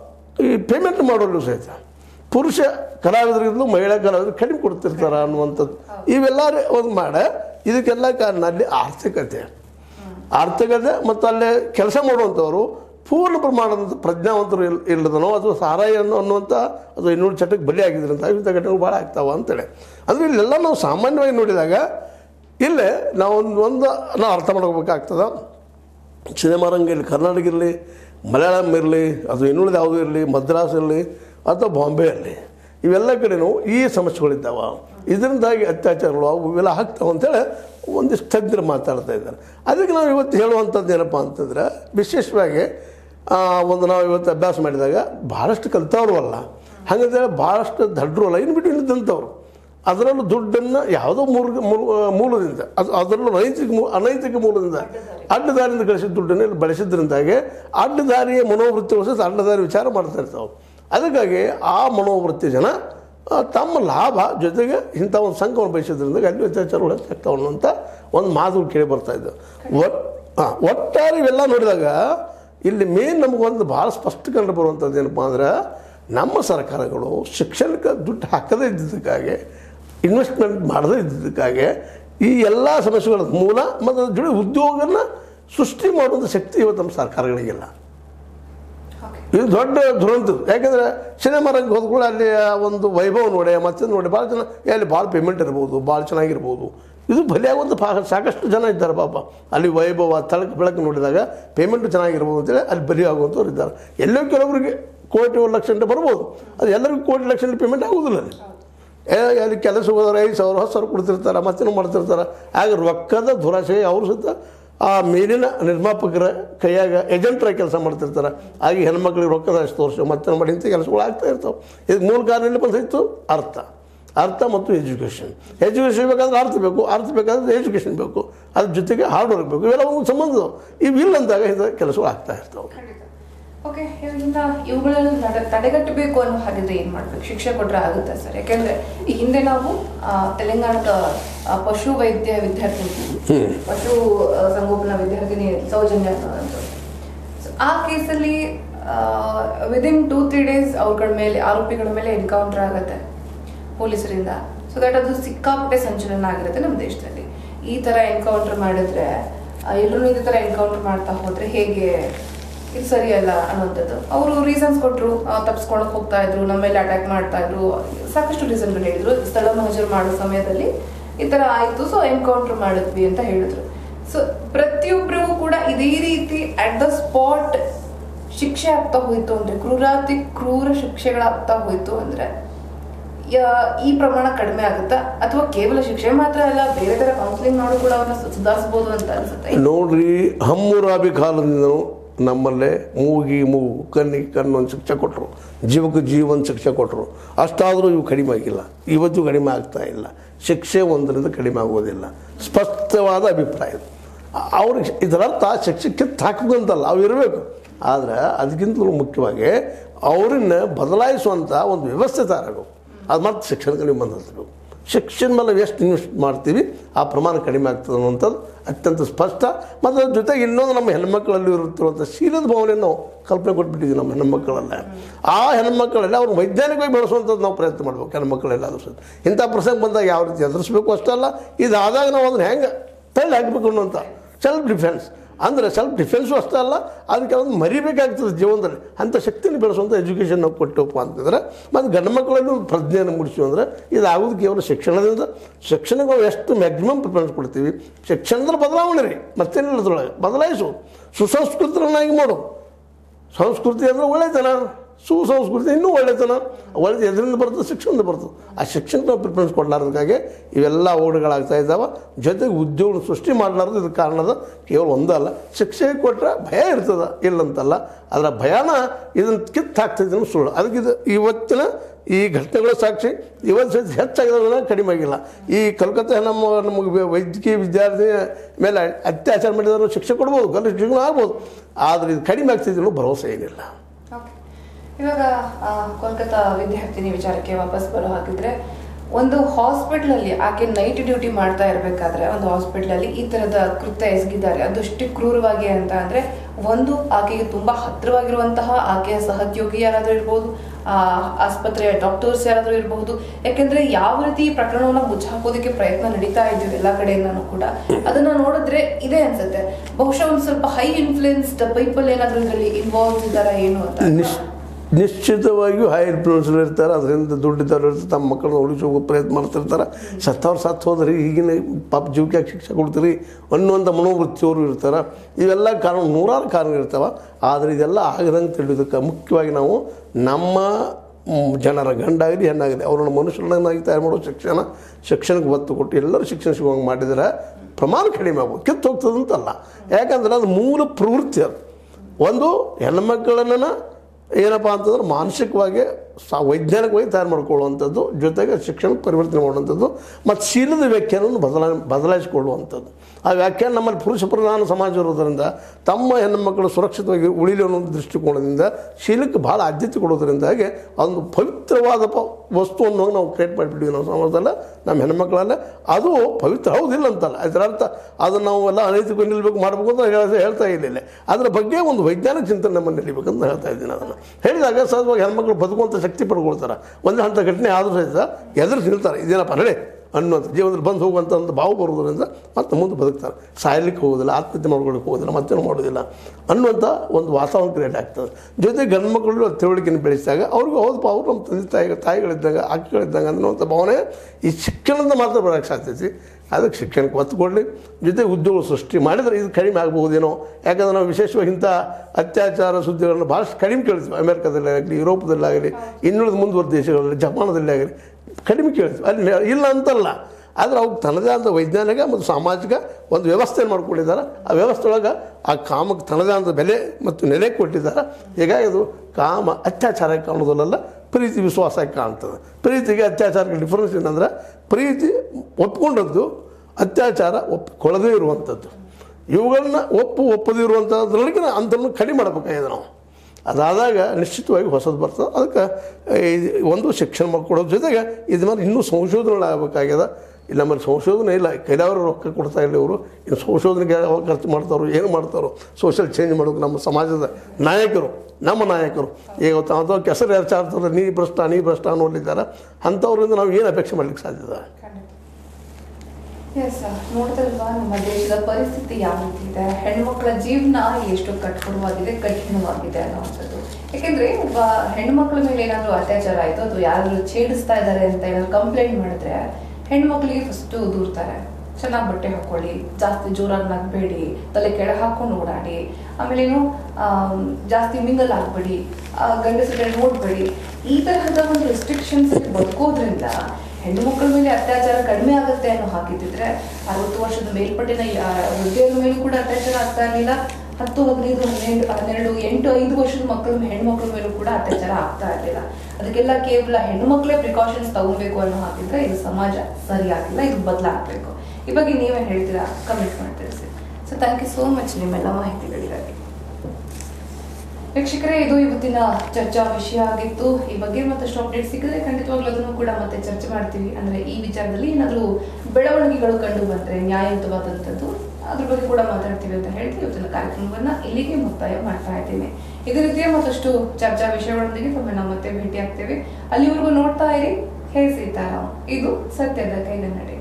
ಈ ಪೇಮೆಂಟ್ ಮಾಡೋರು ಸಹಿತ ಪುರುಷ ಕಲಾವಿದರಿಗಿಂತಲೂ ಮಹಿಳಾ ಕಲಾವಿದರು ಕಡಿಮೆ ಕೊಡ್ತಿರ್ತಾರೆ ಅನ್ನುವಂಥದ್ದು ಇವೆಲ್ಲ ಒಂದು ಮಾಡ ಇದಕ್ಕೆಲ್ಲ ಕಾರಣ ಅಲ್ಲಿ ಆರ್ಥಿಕತೆ ಆರ್ಥಿಕತೆ ಮತ್ತು ಅಲ್ಲೇ ಕೆಲಸ ಮಾಡುವಂಥವರು ಪೂರ್ಣ ಪ್ರಮಾಣದ ಪ್ರಜ್ಞಾವಂತರು ಇಲ್ ಇಲ್ಲದನೋ ಅಥವಾ ಸಾರಾಯಿ ಅನ್ನೋ ಅನ್ನುವಂಥ ಅಥವಾ ಇನ್ನೂರು ಚಟಕ್ಕೆ ಬಲಿ ಆಗಿದ್ರಂತ ಇಂಥ ಘಟನೆಗಳು ಭಾಳ ಆಗ್ತಾವ ಅಂತೇಳಿ ಅಂದರೆ ಇಲ್ಲೆಲ್ಲ ನಾವು ಸಾಮಾನ್ಯವಾಗಿ ನೋಡಿದಾಗ ಇಲ್ಲೇ ನಾವು ಒಂದು ಒಂದು ನಾವು ಅರ್ಥ ಮಾಡ್ಕೋಬೇಕಾಗ್ತದೆ ಸಿನಿಮಾ ರಂಗ ಇರಲಿ ಕರ್ನಾಟಕ ಇರಲಿ ಮಲಯಾಳಂ ಇರಲಿ ಅಥವಾ ಇನ್ನುಳಿದ ಯಾವುದೂ ಇರಲಿ ಮದ್ರಾಸ್ ಇರಲಿ ಅಥವಾ ಬಾಂಬೆ ಇರಲಿ ಇವೆಲ್ಲ ಕಡೆನೂ ಈ ಸಮಸ್ಯೆಗಳಿದ್ದಾವ ಇದರಿಂದಾಗಿ ಅತ್ಯಾಚಾರಗಳು ಅವು ಇವೆಲ್ಲ ಆಗ್ತಾವೆ ಅಂತೇಳಿ ಒಂದಿಷ್ಟು ತಜ್ಞರು ಮಾತಾಡ್ತಾ ಇದ್ದಾರೆ ಅದಕ್ಕೆ ನಾವು ಇವತ್ತು ಹೇಳುವಂಥದ್ದು ಏನಪ್ಪ ಅಂತಂದ್ರೆ ವಿಶೇಷವಾಗಿ ಆ, ಒಂದು ನಾವು ಇವತ್ತು ಅಭ್ಯಾಸ ಮಾಡಿದಾಗ ಭಾಳಷ್ಟು ಕಲ್ತವ್ರು ಅಲ್ಲ ಹಾಗಂತೇಳಿ ಭಾಳಷ್ಟು ದಡ್ರು ಅಲ್ಲ ಇನ್ನು ಬಿಟ್ಟು ಇದ್ದಂಥವ್ರು ಅದರಲ್ಲೂ ದುಡ್ಡನ್ನು ಯಾವುದೋ ಮೂಲ ಮೂಲದಿಂದ ಅದು ಅದರಲ್ಲೂ ನೈತಿಕ ಮೂ ಅನೈತಿಕ ಮೂಲದಿಂದ ಅಡ್ಡದಾರಿಯಿಂದ ಗಳಿಸಿದ ದುಡ್ಡನ್ನು ಇಲ್ಲಿ ಬಳಸಿದ್ರಿಂದಾಗೆ ಅಡ್ಡದಾರಿಯ ಮನೋವೃತ್ತಿಗಳು ಸಹಿತ ಅಡ್ಡದಾರಿ ವಿಚಾರ ಮಾಡ್ತಾ ಇರ್ತಾವೆ ಅದಕ್ಕಾಗಿ ಆ ಮನೋವೃತ್ತಿ ಜನ ಆ, ತಮ್ಮ ಲಾಭ ಜೊತೆಗೆ ಇಂಥ ಒಂದು ಸಂಘವನ್ನು ಬಯಸಿದ್ರಿಂದ ಅಲ್ಲಿ ಅತ್ಯಾಚಾರಗಳು ಹೆಚ್ಚಾಗ್ತಾವೆ ಅನ್ನುವಂಥ ಒಂದು ಮಾತು ಕೇಳಿ ಬರ್ತಾ ಇದ್ದು ಒಟ್ ಹಾಂ ಒಟ್ಟಾರೆ ಇವೆಲ್ಲ ನೋಡಿದಾಗ ಇಲ್ಲಿ ಮೇನ್ ನಮಗೊಂದು ಭಾಳ ಸ್ಪಷ್ಟ ಕಂಡು ಬರುವಂಥದ್ದು ಏನಪ್ಪ ಅಂದ್ರೆ ನಮ್ಮ ಸರ್ಕಾರಗಳು ಶಿಕ್ಷಣಕ್ಕೆ ದುಡ್ಡು ಹಾಕದೇ ಇದ್ದಿದ್ದಕ್ಕಾಗಿ ಇನ್ವೆಸ್ಟ್ಮೆಂಟ್ ಮಾಡದೇ ಇದ್ದಿದ್ದಕ್ಕಾಗಿ ಈ ಎಲ್ಲ ಸಮಸ್ಯೆಗಳ ಮೂಲ ಮತ್ತು ಅದ್ರ ಜೊತೆ ಉದ್ಯೋಗನ ಸೃಷ್ಟಿ ಮಾಡುವಂಥ ಶಕ್ತಿ ಇವತ್ತು ನಮ್ಮ ಸರ್ಕಾರಗಳಿಗಿಲ್ಲ ಓಕೆ ಇದು ದೊಡ್ಡ ದುರಂತ ಯಾಕಂದರೆ ಸಿನಿಮಾ ರಂಗ ಹೋದ್ಕೊಳ್ಳಿ ಅಲ್ಲಿ ಆ ಒಂದು ವೈಭವ ನೋಡಿ ಮತ್ತೆ ನೋಡಿ ಭಾಳ ಜನ ಏ, ಅಲ್ಲಿ ಭಾಳ ಪೇಮೆಂಟ್ ಇರ್ಬೋದು ಭಾಳ ಚೆನ್ನಾಗಿರ್ಬೋದು ಇದು ಬಲಿಯಾಗುವಂಥ ಪಾ ಸಾಕಷ್ಟು ಜನ ಇದ್ದಾರೆ ಪಾಪ ಅಲ್ಲಿ ವೈಭವ ತಳಕು ಬೆಳಕು ನೋಡಿದಾಗ ಪೇಮೆಂಟ್ ಚೆನ್ನಾಗಿರ್ಬೋದು ಅಂತೇಳಿ ಅಲ್ಲಿ ಬಲಿಯಾಗುವಂಥವ್ರು ಇದ್ದಾರೆ ಎಲ್ಲೋ ಕೆಲವರಿಗೆ ಕೋಟಿ ಒಂದು ಲಕ್ಷ ಗಂಟೆ ಬರ್ಬೋದು ಅದು ಎಲ್ಲರಿಗೂ ಕೋಟಿ ಲಕ್ಷ ಗಂಟೆ ಪೇಮೆಂಟ್ ಆಗೋದಿಲ್ಲ ಅಲ್ಲಿ ಏ ಅಲ್ಲಿ ಕೆಲಸ ಹೋದ್ರೆ ಐದು ಸಾವಿರ ಹತ್ತು ಸಾವಿರ ಕೊಡ್ತಿರ್ತಾರೆ ಮತ್ತೇನು ಮಾಡ್ತಿರ್ತಾರೆ ಆಗ ರೊಕ್ಕದ ದುರಾಸೆ ಅವರು ಸಹಿತ ಆ ಮೇಲಿನ ನಿರ್ಮಾಪಕರ ಕೈಯಾಗ ಏಜೆಂಟ್ರಾಗಿ ಕೆಲಸ ಮಾಡ್ತಿರ್ತಾರೆ ಆಗ ಹೆಣ್ಮಕ್ಳಿಗೆ ರೊಕ್ಕದ ಅಷ್ಟು ತೋರಿಸಿ ಮತ್ತೆ ಮಾಡಿ ಇಂಥ ಕೆಲಸಗಳು ಆಗ್ತಾ ಇರ್ತಾವೆ ಇದಕ್ಕೆ ಮೂಲ ಕಾರಣ ಎಲ್ಲಿ ಬಂದಿತ್ತು ಅರ್ಥ ಅರ್ಥ ಮತ್ತು ಎಜುಕೇಷನ್ ಎಜುಕೇಷನ್ ಬೇಕಾದ್ರೆ ಅರ್ಥ ಬೇಕು ಅರ್ಥ ಬೇಕಾದ್ರೆ ಎಜುಕೇಷನ್ ಬೇಕು ಅದ್ರ ಜೊತೆಗೆ ಹಾರ್ಡ್ ವರ್ಕ್ ಬೇಕು ಇವೆಲ್ಲ ಒಂದು ಸಂಬಂಧ ಇವಿಲ್ಲ ಅಂದಾಗ ಇಂಥ ಕೆಲಸಗಳು ಆಗ್ತಾ ಇರ್ತಾವೆ ಖಂಡಿತ ಓಕೆ ಇವಾಗಿಂದ ಇವುಗಳನ್ನ ನಡೆ- ತಡೆಗಟ್ಟಬೇಕು ಅನ್ನೋ ಹಾಗಿದ್ರೆ ಏನ್ ಮಾಡ್ಬೇಕು ಶಿಕ್ಷೆ ಕೊಟ್ರೆ ಆಗುತ್ತೆ ಸರ್ ಯಾಕೆಂದ್ರೆ ಈ ಹಿಂದೆ ನಾವು ಆ, ತೆಲಂಗಾಣದ ಆ, ಪಶು ವೈದ್ಯ ವಿದ್ಯಾರ್ಥಿನಿ ಪಶು ಆ, ಸಂಗೋಪನಾ ವಿದ್ಯಾರ್ಥಿನಿ ಸೌಜನ್ಯ ಅನ್ನೋದು So, ಆ ಕೇಸಲ್ಲಿ ವಿದಿನ್ ಟೂ ತ್ರೀ ಡೇಸ್ ಅವ್ರಗಳ ಮೇಲೆ ಆರೋಪಿಗಳ ಮೇಲೆ ಎನ್ಕೌಂಟರ್ ಆಗುತ್ತೆ ಪೊಲೀಸರಿಂದ ಸೊ ದಟ್ ಅದು ಸಿಕ್ಕಾಪಟ್ಟೆ ಸಂಚಲನ ಆಗಿರುತ್ತೆ ನಮ್ಮ ದೇಶದಲ್ಲಿ ಈ ತರ ಎನ್ಕೌಂಟರ್ ಮಾಡಿದ್ರೆ ಎಲ್ಲರೂ ಇದೇ ತರ ಎನ್ಕೌಂಟರ್ ಮಾಡ್ತಾ ಹೋದ್ರೆ ಹೇಗೆ ಇದು ಸರಿಯಲ್ಲ ಅನ್ನೋಂಥದ್ದು ಅವರು ರೀಸನ್ಸ್ ಕೊಟ್ಟರು ತಪ್ಪಿಸ್ಕೊಳಕ್ ಹೋಗ್ತಾ ಇದ್ರು ನಮ್ಮ ಮೇಲೆ ಅಟ್ಯಾಕ್ ಮಾಡ್ತಾ ಇದ್ರು ಸಾಕಷ್ಟು ರೀಸನ್ಗಳು ಹೇಳಿದ್ರು ಸ್ಥಳ ಮಹಜರು ಮಾಡೋ ಸಮಯದಲ್ಲಿ ಈ ತರ ಆಯ್ತು ಸೊ ಎನ್ಕೌಂಟರ್ ಮಾಡಿದ್ವಿ ಅಂತ ಹೇಳಿದ್ರು ಸೊ ಪ್ರತಿಯೊಬ್ಬರಿಗೂ ಕೂಡ ಇದೇ ರೀತಿ ಅಟ್ ದ ಸ್ಪಾಟ್ ಶಿಕ್ಷೆ ಆಗ್ತಾ ಹೋಯ್ತು ಅಂದ್ರೆ ಕ್ರೂರಾತಿ ಕ್ರೂರ ಶಿಕ್ಷೆಗಳಾಗ್ತಾ ಹೋಯ್ತು ಅಂದ್ರೆ ಯಾ- ಈ ಪ್ರಮಾಣ ಕಡಿಮೆ ಆಗುತ್ತಾ ಅಥವಾ ಕೇವಲ ಶಿಕ್ಷೆ ಮಾತ್ರ ಅಲ್ಲ ಬೇರೆ ತರ ಕೌನ್ಸಿಲಿಂಗ್ ಮಾಡಿ ಕೂಡ ಅವ್ರನ್ನ ಸುಧಾರಿಸಬಹುದು ಅಂತ ಅನ್ಸುತ್ತೆ ನೋಡ್ರಿ ಹಮ್ಮುರಾಬಿ ಕಾಲದಿಂದನೂ ನಮ್ಮಲ್ಲೇ ಮೂಗಿ ಮೂಗು ಕಣ್ಣಿಗೆ ಕಣ್ಣು ಒಂದು ಶಿಕ್ಷೆ ಕೊಟ್ಟರು ಜೀವಕ್ಕೆ ಜೀವ ಒಂದು ಶಿಕ್ಷೆ ಕೊಟ್ಟರು ಅಷ್ಟಾದರೂ ಇವು ಕಡಿಮೆ ಆಗಿಲ್ಲ ಇವತ್ತು ಕಡಿಮೆ ಆಗ್ತಾ ಇಲ್ಲ ಶಿಕ್ಷೆ ಒಂದರಿಂದ ಕಡಿಮೆ ಆಗೋದಿಲ್ಲ ಸ್ಪಷ್ಟವಾದ ಅಭಿಪ್ರಾಯ ಇದು. ಆ- ಅವ್ರಿಗೆ ಇದರರ್ಥ ಶಿಕ್ಷೆ ಕಿತ್ತು ಹಾಕಬೇಕಂತಲ್ಲ ಅವು ಇರಬೇಕು ಆದರೆ ಅದಕ್ಕಿಂತಲೂ ಮುಖ್ಯವಾಗಿ ಅವರನ್ನ ಬದಲಾಯಿಸುವಂಥ ಒಂದು ವ್ಯವಸ್ಥೆ ತರಬೇಕು ಅದು ಮತ್ತೆ ಶಿಕ್ಷಣಕ್ಕೆ ನೀವು ಬಂದಿರಬೇಕು ಶಿಕ್ಷಣ ಮೇಲೆ ಎಷ್ಟು ಇನ್ವೆಸ್ಟ್ ಮಾಡ್ತೀವಿ ಆ ಪ್ರಮಾಣ ಕಡಿಮೆ ಆಗ್ತದೆ ಅನ್ನುವಂಥದ್ದು ಅತ್ಯಂತ ಸ್ಪಷ್ಟ ಮತ್ತು ಅದ್ರ ಜೊತೆಗೆ ಇನ್ನೊಂದು ನಮ್ಮ ಹೆಣ್ಮಕ್ಕಳಲ್ಲಿ ಇರುತ್ತಿರುವಂಥ ಶೀಲದ ಭಾವನೆಯನ್ನು ನಾವು ಕಲ್ಪನೆ ಕೊಟ್ಬಿಟ್ಟಿದ್ದೀವಿ ನಮ್ಮ ಹೆಣ್ಮಕ್ಕಳಲ್ಲ ಆ ಹೆಣ್ಮಕ್ಕಳಲ್ಲಿ ಅವ್ರನ್ನ ವೈಜ್ಞಾನಿಕವಾಗಿ ಬೆಳೆಸುವಂಥದ್ದು ನಾವು ಪ್ರಯತ್ನ ಮಾಡ್ಬೇಕು ಹೆಣ್ಮಕ್ಕಳೆಲ್ಲ ಅದ್ರ ಸಹಿತ ಇಂಥ ಪ್ರಸಂಗ ಬಂದಾಗ ಯಾವ ರೀತಿ ಎದುರಿಸ್ಬೇಕು ಅಷ್ಟಲ್ಲ ಇದಾದಾಗ ನಾವು ಅದನ್ನ ಹೆಂಗೆ ತಳ್ಳಿ ಹಾಕಬೇಕು ಅನ್ನುವಂಥ ಸೆಲ್ಫ್ ಡಿಫೆನ್ಸ್ ಅಂದರೆ ಸೆಲ್ಫ್ ಡಿಫೆನ್ಸು ಅಷ್ಟೇ ಅಲ್ಲ ಅದಕ್ಕೆ ಅದನ್ನು ಮರಿಬೇಕಾಗ್ತದೆ ಜೀವನದಲ್ಲಿ ಅಂಥ ಶಕ್ತಿನ ಬೆಳೆಸುವಂಥ ಎಜುಕೇಷನ್ ನಾವು ಕೊಟ್ಟವಪ್ಪ ಅಂತಂದರೆ ಮತ್ತು ಗಂಡು ಮಕ್ಕಳಲ್ಲೂ ಒಂದು ಪ್ರಜ್ಞೆಯನ್ನು ಮೂಡಿಸಿವಿ ಅಂದರೆ ಇದಾಗೋದು ಕೇವಲ ಶಿಕ್ಷಣದಿಂದ ಶಿಕ್ಷಣಕ್ಕೆ ನಾವು ಎಷ್ಟು ಮ್ಯಾಕ್ಸಿಮಮ್ ಪ್ರಿಫರೆನ್ಸ್ ಕೊಡ್ತೀವಿ ಶಿಕ್ಷಣದಲ್ಲಿ ಬದಲಾವಣೆ ರೀ ಮತ್ತೇನಿಲ್ಲ ಅದ್ರೊಳಗೆ ಬದಲಾಯಿಸು ಸುಸಂಸ್ಕೃತರನ್ನಾಗಿ ಮಾಡು ಸಂಸ್ಕೃತಿ ಅಂದರೆ ಒಳ್ಳೆತನ ಸುಸಂಸ್ಕೃತಿ ಇನ್ನೂ ಒಳ್ಳೆತನ ಒಳ್ಳೆ ಎದರಿಂದ ಬರ್ತದೆ ಶಿಕ್ಷಣದಿಂದ ಬರ್ತದೆ ಆ ಶಿಕ್ಷಣಕ್ಕೆ ನಾವು ಪ್ರಿಫರೆನ್ಸ್ ಕೊಡಲಾರ್ದಕ್ಕಾಗಿ ಇವೆಲ್ಲ ಓಡುಗಳಾಗ್ತಾ ಇದ್ದಾವೆ ಜೊತೆಗೆ ಉದ್ಯೋಗ ಸೃಷ್ಟಿ ಮಾಡಲಾರ್ದು ಇದಕ್ಕೆ ಕಾರಣದ ಕೇವಲ ಒಂದಲ್ಲ ಶಿಕ್ಷೆ ಕೊಟ್ಟರೆ ಭಯ ಇರ್ತದೆ ಇಲ್ಲಂತಲ್ಲ ಅದರ ಭಯನ ಇದನ್ನು ಕಿತ್ತು ಹಾಕ್ತಿದ್ದೀನಿ ಸುಳ್ಳು ಅದಕ್ಕೆ ಇದು ಇವತ್ತಿನ ಈ ಘಟನೆಗಳ ಸಾಕ್ಷಿ ಇವತ್ತು ಸಹಿತ ಹೆಚ್ಚಾಗಿರೋದನ್ನ ಕಡಿಮೆ ಆಗಿಲ್ಲ ಈ ಕಲ್ಕತ್ತಾ ನಮ್ಮ ನಮಗೆ ವೈದ್ಯಕೀಯ ವಿದ್ಯಾರ್ಥಿ ಮೇಲೆ ಅತ್ಯಾಚಾರ ಮಾಡಿದವರು ಶಿಕ್ಷೆ ಕೊಡ್ಬೋದು ಗಲ್ಲ ಶಿಕ್ಷಣ ಆಗ್ಬೋದು ಆದರೆ ಇದು ಕಡಿಮೆ ಆಗ್ತಿದ್ರು ಭರವಸೆ ಏನಿಲ್ಲ ಓಕೆ ಇವಾಗ ಆ, ಕೋಲ್ಕತ್ತಾ ವಿದ್ಯಾರ್ಥಿನಿ ವಿಚಾರಕ್ಕೆ ವಾಪಸ್ ಬರೋ ಹಾಗಿದ್ರೆ ಒಂದು ಹಾಸ್ಪಿಟಲ್ ಅಲ್ಲಿ ಆಕೆ ನೈಟ್ ಡ್ಯೂಟಿ ಮಾಡ್ತಾ ಇರಬೇಕಾದ್ರೆ ಒಂದು ಹಾಸ್ಪಿಟಲ್ ಅಲ್ಲಿ ಈ ತರದ ಕೃತ್ಯ ಎಸಗಿದ್ದಾರೆ ಅದಷ್ಟು ಕ್ರೂರವಾಗಿ ಅಂತ ಅಂದ್ರೆ ಒಂದು ಆಕೆಗೆ ತುಂಬಾ ಹತ್ತಿರವಾಗಿರುವಂತಹ ಆಕೆಯ ಸಹೋದ್ಯೋಗಿ ಯಾರಾದ್ರೂ ಇರ್ಬೋದು ಆ ಆಸ್ಪತ್ರೆಯ ಡಾಕ್ಟರ್ಸ್ ಯಾರಾದ್ರೂ ಇರಬಹುದು ಯಾಕೆಂದ್ರೆ ಯಾವ ರೀತಿ ಈ ಪ್ರಕರಣವನ್ನ ಮುಚ್ಚಾಕೋದಕ್ಕೆ ಪ್ರಯತ್ನ ನಡೀತಾ ಇದ್ದೀವಿ ಎಲ್ಲ ಕಡೆಯಿಂದನೂ ಕೂಡ ಅದನ್ನ ನೋಡಿದ್ರೆ ಇದೆ ಅನ್ಸುತ್ತೆ ಬಹುಶಃ ಒಂದು ಸ್ವಲ್ಪ ಹೈ ಇನ್ಫ್ಲೂಯೆನ್ಸ್ಡ್ ಪೀಪಲ್ ಏನಾದ್ರೂ ಇದರಲ್ಲಿ ಇನ್ವಾಲ್ವ್ ಇದ್ದಾರಾ ಏನು ಅಂತ ನಿಶ್ ನಿಶ್ಚಿತವಾಗಿಯೂ ಹೈ ಇನ್ಫ್ಲೂಯೆನ್ಸರ್ ಇರ್ತಾರೆ ಅದರಿಂದ ದುಡ್ಡಿದ್ದವ್ರು ಇರ್ತಾರೆ ತಮ್ಮ ಮಕ್ಕಳನ್ನ ಉಳಿಸಿ ಹೋಗೋ ಪ್ರಯತ್ನ ಮಾಡ್ತಿರ್ತಾರೆ ಸತ್ತವ್ರು ಸತ್ತು ಹೋದ್ರಿ ಈಗಿನ ಪಾಪ ಜೀವಕ್ಕೆ ಯಾಕೆ ಶಿಕ್ಷೆ ಕೊಡ್ತೀರಿ ಅನ್ನುವಂಥ ಮನೋವೃತ್ತಿಯವರು ಇರ್ತಾರೆ ಇವೆಲ್ಲ ಕಾರಣ ನೂರಾರು ಕಾರಣ ಇರ್ತಾವೆ ಆದರೆ ಇದೆಲ್ಲ ಆಗದಂಗೆ ತಿಳಿಯೋದಕ್ಕೆ ಮುಖ್ಯವಾಗಿ ನಾವು ನಮ್ಮ ಮ್, ಜನರ ಗಂಡಾಗಲಿ ಹೆಣ್ಣಾಗಲಿ ಅವ್ರನ್ನ ಮನುಷ್ಯರನ್ನಾಗಿ ತಯಾರು ಮಾಡೋ ಶಿಕ್ಷಣ ಶಿಕ್ಷಣಕ್ಕೆ ಒತ್ತು ಕೊಟ್ಟು ಎಲ್ಲರೂ ಶಿಕ್ಷಣ ಸಿಗುವಂಗೆ ಮಾಡಿದರೆ ಪ್ರಮಾಣ ಕಡಿಮೆ ಆಗ್ಬೋದು ಕಿತ್ತು ಹೋಗ್ತದಂತಲ್ಲ ಯಾಕಂದ್ರೆ ಅದು ಮೂಲ ಪ್ರವೃತ್ತಿ ಅದು ಒಂದು ಹೆಣ್ಮಕ್ಕಳನ್ನು ಏನಪ್ಪ ಅಂತಂದ್ರೆ ಮಾನಸಿಕವಾಗಿ ಸ ವೈಜ್ಞಾನಿಕವಾಗಿ ತಯಾರು ಮಾಡ್ಕೊಳ್ಳುವಂಥದ್ದು ಜೊತೆಗೆ ಶಿಕ್ಷಣಕ್ಕೆ ಪರಿವರ್ತನೆ ಮಾಡುವಂಥದ್ದು ಮತ್ತು ಶೀಲದ ವ್ಯಾಖ್ಯಾನವನ್ನು ಬದಲಾ ಬದಲಾಯಿಸಿಕೊಳ್ಳುವಂಥದ್ದು ಆ ವ್ಯಾಖ್ಯಾನ ನಮ್ಮಲ್ಲಿ ಪುರುಷ ಪ್ರಧಾನ ಸಮಾಜ ಇರೋದರಿಂದ ತಮ್ಮ ಹೆಣ್ಣುಮಕ್ಕಳು ಸುರಕ್ಷಿತವಾಗಿ ಉಳಿಲಿ ಅನ್ನೋ ಒಂದು ದೃಷ್ಟಿಕೋನದಿಂದ ಶೀಲಕ್ಕೆ ಭಾಳ ಆದ್ಯತೆ ಕೊಡೋದ್ರಿಂದಾಗಿ ಒಂದು ಪವಿತ್ರವಾದ ಪ ವಸ್ತು ಅನ್ನೋಂಗೆ ನಾವು ಕ್ರಿಯೇಟ್ ಮಾಡಿಬಿಟ್ಟಿವಿ ನಾವು ಸಮಾಜದಲ್ಲ ನಮ್ಮ ಹೆಣ್ಮಕ್ಳಲ್ಲ ಅದು ಪವಿತ್ರ ಹೌದಿಲ್ಲ ಅಂತಲ್ಲ ಅದರ ಅರ್ಥ ಅದನ್ನು ನಾವು ಎಲ್ಲ ಅನೈತಿಕ ನಿಲ್ಬೇಕು ಮಾಡಬೇಕು ಅಂತ ಹೇಳ್ತಾ ಹೇಳ್ತಾ ಇರಲಿಲ್ಲ ಅದರ ಬಗ್ಗೆ ಒಂದು ವೈಜ್ಞಾನಿಕ ಚಿಂತನೆ ನಮ್ಮನ್ನು ನಡಿಬೇಕಂತ ಹೇಳ್ತಾ ಇದ್ದೀನಿ ಅದನ್ನು ಹೇಳಿದಾಗ ಸಹಜವಾಗಿ ಹೆಣ್ಮಕ್ಳು ಬದುಕುವಂಥ ಶಕ್ತಿ ಪಡ್ಕೊಳ್ತಾರೆ ಒಂದು ಹಂತ ಘಟನೆ ಆದರೂ ಸಹಿತ ಎದುರು ನಿಲ್ತಾರೆ ಇದೇನಪ್ಪ ನಡೆ ಅನ್ನುವಂಥ ಜೀವನದಲ್ಲಿ ಬಂದು ಹೋಗುವಂಥ ಒಂದು ಭಾವ ಬರುವುದರಿಂದ ಮತ್ತೆ ಮುಂದೆ ಬದುಕ್ತಾರೆ ಸಾಯಲಿಕ್ಕೆ ಹೋಗೋದಿಲ್ಲ ಆತ್ಮಹತ್ಯೆ ಮಾಡ್ಕೊಳ್ಳಿಕ್ಕೆ ಹೋಗೋದಿಲ್ಲ ಮತ್ತೇನು ಮಾಡೋದಿಲ್ಲ ಅನ್ನುವಂಥ ಒಂದು ವಾತಾವರಣ ಕ್ರಿಯೇಟ್ ಆಗ್ತದೆ ಜೊತೆಗೆ ಗಂಡು ಮಕ್ಕಳು ತಿಳುವಳಿಕೆಯನ್ನು ಬೆಳೆಸಿದಾಗ ಅವ್ರಿಗೂ ಹೌದಪ್ಪ ಅವ್ರು ನಮ್ಮ ತಂದೆ ತಾಯಿ ತಾಯಿಗಳಿದ್ದಾಗ ಅಕ್ಕಿಗಳಿದ್ದಾಗ ಅನ್ನುವಂಥ ಭಾವನೆ ಈ ಶಿಕ್ಷಣದಿಂದ ಮಾತ್ರ ಬರೋಕ್ಕೆ ಸಾಧ್ಯತೆ ಅದಕ್ಕೆ ಶಿಕ್ಷಣಕ್ಕೆ ಒತ್ತು ಕೊಡಲಿ ಜೊತೆ ಉದ್ಯೋಗ ಸೃಷ್ಟಿ ಮಾಡಿದರೆ ಇದು ಕಡಿಮೆ ಆಗ್ಬಹುದೇನೋ ಯಾಕಂದ್ರೆ ನಾವು ವಿಶೇಷವಾಗಿ ಇಂಥ ಅತ್ಯಾಚಾರ ಸುದ್ದಿಗಳನ್ನು ಭಾಳಷ್ಟು ಕಡಿಮೆ ಕೇಳ್ತೀವಿ ಅಮೆರಿಕದಲ್ಲಿ ಆಗಲಿ ಯುರೋಪದಲ್ಲಾಗಲಿ ಇನ್ನುಳಿದ ಮುಂದುವರೆದ ದೇಶಗಳಲ್ಲಿ ಜಪಾನದಲ್ಲಿ ಆಗಲಿ ಕಡಿಮೆ ಕೇಳ್ತೀವಿ ಅಲ್ಲಿ ನೆ- ಇಲ್ಲ ಅಂತಲ್ಲ ಆದರೆ ಅವ್ರು ತನ್ನದೇ ಆದ ವೈಜ್ಞಾನಿಕ ಮತ್ತು ಸಾಮಾಜಿಕ ಒಂದು ವ್ಯವಸ್ಥೆಯನ್ನು ಮಾಡ್ಕೊಂಡಿದ್ದಾರೆ ಆ ವ್ಯವಸ್ಥೆ ಒಳಗೆ ಆ ಕಾಮಕ್ಕೆ ತನ್ನದೇ ಆದ ಬೆಲೆ ಮತ್ತು ನೆಲೆ ಕೊಟ್ಟಿದ್ದಾರೆ ಹೀಗಾಗಿ ಅದು ಕಾಮ ಅತ್ಯಾಚಾರಕ್ಕೆ ಕಾಣೋದಲ್ಲ ಪ್ರೀತಿ ವಿಶ್ವಾಸಕ್ಕೆ ಕಾಣ್ತದೆ ಪ್ರೀತಿಗೆ ಅತ್ಯಾಚಾರಕ್ಕೆ ಡಿಫ್ರೆನ್ಸ್ ಏನಂದ್ರೆ ಪ್ರೀತಿ ಒಪ್ಕೊಂಡದ್ದು ಅತ್ಯಾಚಾರ ಒಪ್ಪಿಕೊಳ್ಳದೇ ಇರುವಂಥದ್ದು ಇವುಗಳನ್ನ ಒಪ್ಪು ಒಪ್ಪದೇ ಇರುವಂಥದ್ರೊಳಗಿನ ಅಂತನ್ನು ಕಡಿಮೆ ಮಾಡಬೇಕಾಗಿದೆ ನಾವು ಅದಾದಾಗ ನಿಶ್ಚಿತವಾಗಿ ಹೊಸದು ಬರ್ತದೆ ಅದಕ್ಕೆ ಈ ಒಂದು ಶಿಕ್ಷಣ ಮಾಡ್ಕೊಡೋದ್ರ ಜೊತೆಗೆ ಇದ್ರ ಮೇಲೆ ಇನ್ನೂ ಸಂಶೋಧನೆಗಳಾಗಬೇಕಾಗ್ಯದ ಇಲ್ಲಿ ನಮ್ಮಲ್ಲಿ ಸಂಶೋಧನೆ ಇಲ್ಲ ಕೈಲಾವರು ರೊಕ್ಕ ಕೊಡ್ತಾ ಇಲ್ಲ ಇವರು ಇನ್ನು ಸಂಶೋಧನೆಗೆ ಯಾವಾಗ ಖರ್ಚು ಮಾಡ್ತಾರೋ ಏನು ಮಾಡ್ತಾರೋ ಸೋಷಿಯಲ್ ಚೇಂಜ್ ಮಾಡೋಕೆ ನಮ್ಮ ಸಮಾಜದ ನಾಯಕರು ನಮ್ಮ ನಾಯಕರು ಈಗ ಅಥವಾ ಕೆಸರು ಎರಚಾಡ್ತಾರೆ ನೀ ಭ್ರಷ್ಟ ನೀ ಭ್ರಷ್ಟ ಅನ್ನೋಲ್ಲಿದ್ದಾರೆ ಅಂಥವ್ರಿಂದ ನಾವು ಏನು ಅಪೇಕ್ಷೆ ಮಾಡ್ಲಿಕ್ಕೆ ಸಾಧ್ಯದ ಎಸ್ ನೋಡ್ತಲ್ವಾ ನಮ್ಮ ದೇಶದ ಪರಿಸ್ಥಿತಿ ಯಾವ ರೀತಿ ಇದೆ ಹೆಣ್ಮಕ್ಳ ಜೀವನ ಎಷ್ಟು ಕಠೋರವಾಗಿದೆ ಕಠಿಣವಾಗಿದೆ ಅನ್ನೋವಂಥದ್ದು ಯಾಕೆಂದ್ರೆ ಒಬ್ಬ ಹೆಣ್ಮಕ್ಳ ಮೇಲೆ ಏನಾದ್ರು ಅತ್ಯಾಚಾರ ಆಯ್ತು ಅಥವಾ ಯಾರಾದ್ರೂ ಛೇಡಿಸ್ತಾ ಇದ್ದಾರೆ ಅಂತ ಏನಾದ್ರು ಕಂಪ್ಲೇಂಟ್ ಮಾಡಿದ್ರೆ ಹೆಣ್ಮಕ್ಳಿಗೆ ಫಸ್ಟ್ ದೂರ್ತಾರೆ ಚೆನ್ನಾಗಿ ಬಟ್ಟೆ ಹಾಕೊಳ್ಳಿ ಜಾಸ್ತಿ ಜೋರಾಗಿ ನಗ್ಬೇಡಿ ತಲೆ ಕೆಳ ಹಾಕೊಂಡು ಓಡಾಡಿ ಆಮೇಲೇನು ಆಮ್, ಜಾಸ್ತಿ ಮಿಂಗಲ್ ಆಗ್ಬೇಡಿ ಆ, ಗಂಡಸರ ಕಡೆ ನೋಡ್ಬೇಡಿ ಈ ತರಹದ ಒಂದು ರೆಸ್ಟ್ರಿಕ್ಷನ್ಸ್ ಬದುಕೋದ್ರಿಂದ ಹೆಣ್ಣು ಮಕ್ಕಳ ಮೇಲೆ ಅತ್ಯಾಚಾರ ಕಡಿಮೆ ಆಗುತ್ತೆ ಅನ್ನೋ ಹಾಕಿದ್ರೆ ಅರವತ್ತು ವರ್ಷದ ಮೇಲ್ಪಟ್ಟಿನ ಯಾ- ವೃದ್ಧೆಯರ ಮೇಲೂ ಕೂಡ ಅತ್ಯಾಚಾರ ಆಗ್ತಾ ಇರಲಿಲ್ಲ ಹತ್ತು ಹದಿನೈದು ಹನ್ನೆರಡು ಹನ್ನೆರಡು ಎಂಟು ಐದು ವರ್ಷದ ಮಕ್ಕಳ ಹೆಣ್ಣು ಮಕ್ಕಳ ಮೇಲೂ ಕೂಡ ಅತ್ಯಾಚಾರ ಆಗ್ತಾ ಇರಲಿಲ್ಲ ಅದಕ್ಕೆಲ್ಲ ಕೇವಲ ಹೆಣ್ಣು ಮಕ್ಕಳೇ ಪ್ರಿಕಾಷನ್ಸ್ ತಗೋಬೇಕು ಅನ್ನೋ ಹಾಕಿದ್ರೆ ಇದು ಸಮಾಜ ಸರಿಯಾಗಿಲ್ಲ ಇದು ಬದಲಾಗಬೇಕು ಈ ಬಗ್ಗೆ ನೀವೇ ಹೇಳ್ತೀರಾ ಕಮೆಂಟ್ ಮಾಡ್ತೀರಾ sir so thank you so much ನಿಮ್ಮೆಲ್ಲ ಮಾಹಿತಿಗಳಿಗಾಗಿ ವೀಕ್ಷಕರೇ ಇದು ಇವತ್ತಿನ ಚರ್ಚಾ ವಿಷಯ ಆಗಿತ್ತು ಈ ಬಗ್ಗೆ ಮತ್ತಷ್ಟು ಅಪ್ಡೇಟ್ ಸಿಕ್ಕಿದ್ರೆ ಖಂಡಿತವಾಗ್ಲೂ ಅದನ್ನು ಕೂಡ ಮತ್ತೆ ಚರ್ಚೆ ಮಾಡ್ತೀವಿ ಅಂದ್ರೆ ಈ ವಿಚಾರದಲ್ಲಿ ಏನಾದರೂ ಬೆಳವಣಿಗೆಗಳು ಕಂಡು ಬಂದ್ರೆ ನ್ಯಾಯಯುತವಾದಂಥದ್ದು ಅದ್ರ ಬಗ್ಗೆ ಕೂಡ ಮಾತಾಡ್ತೀವಿ ಅಂತ ಹೇಳ್ತಿ ಇವತ್ತಿನ ಕಾರ್ಯಕ್ರಮವನ್ನ ಇಲ್ಲಿಗೆ ಮುಕ್ತಾಯ ಮಾಡ್ತಾ ಇದ್ದೀನಿ ಇದೇ ರೀತಿಯ ಮತ್ತಷ್ಟು ಚರ್ಚಾ ವಿಷಯಗಳೊಂದಿಗೆ ತಮ್ಮನ್ನ ಮತ್ತೆ ಭೇಟಿ ಆಗ್ತೇವೆ ಅಲ್ಲಿವರೆಗೂ ನೋಡ್ತಾ ಇರಿ ಹೇ ಸೀತಾರಾಮ್ ಇದು ಸತ್ಯದ ಕೈನ ನಡೆ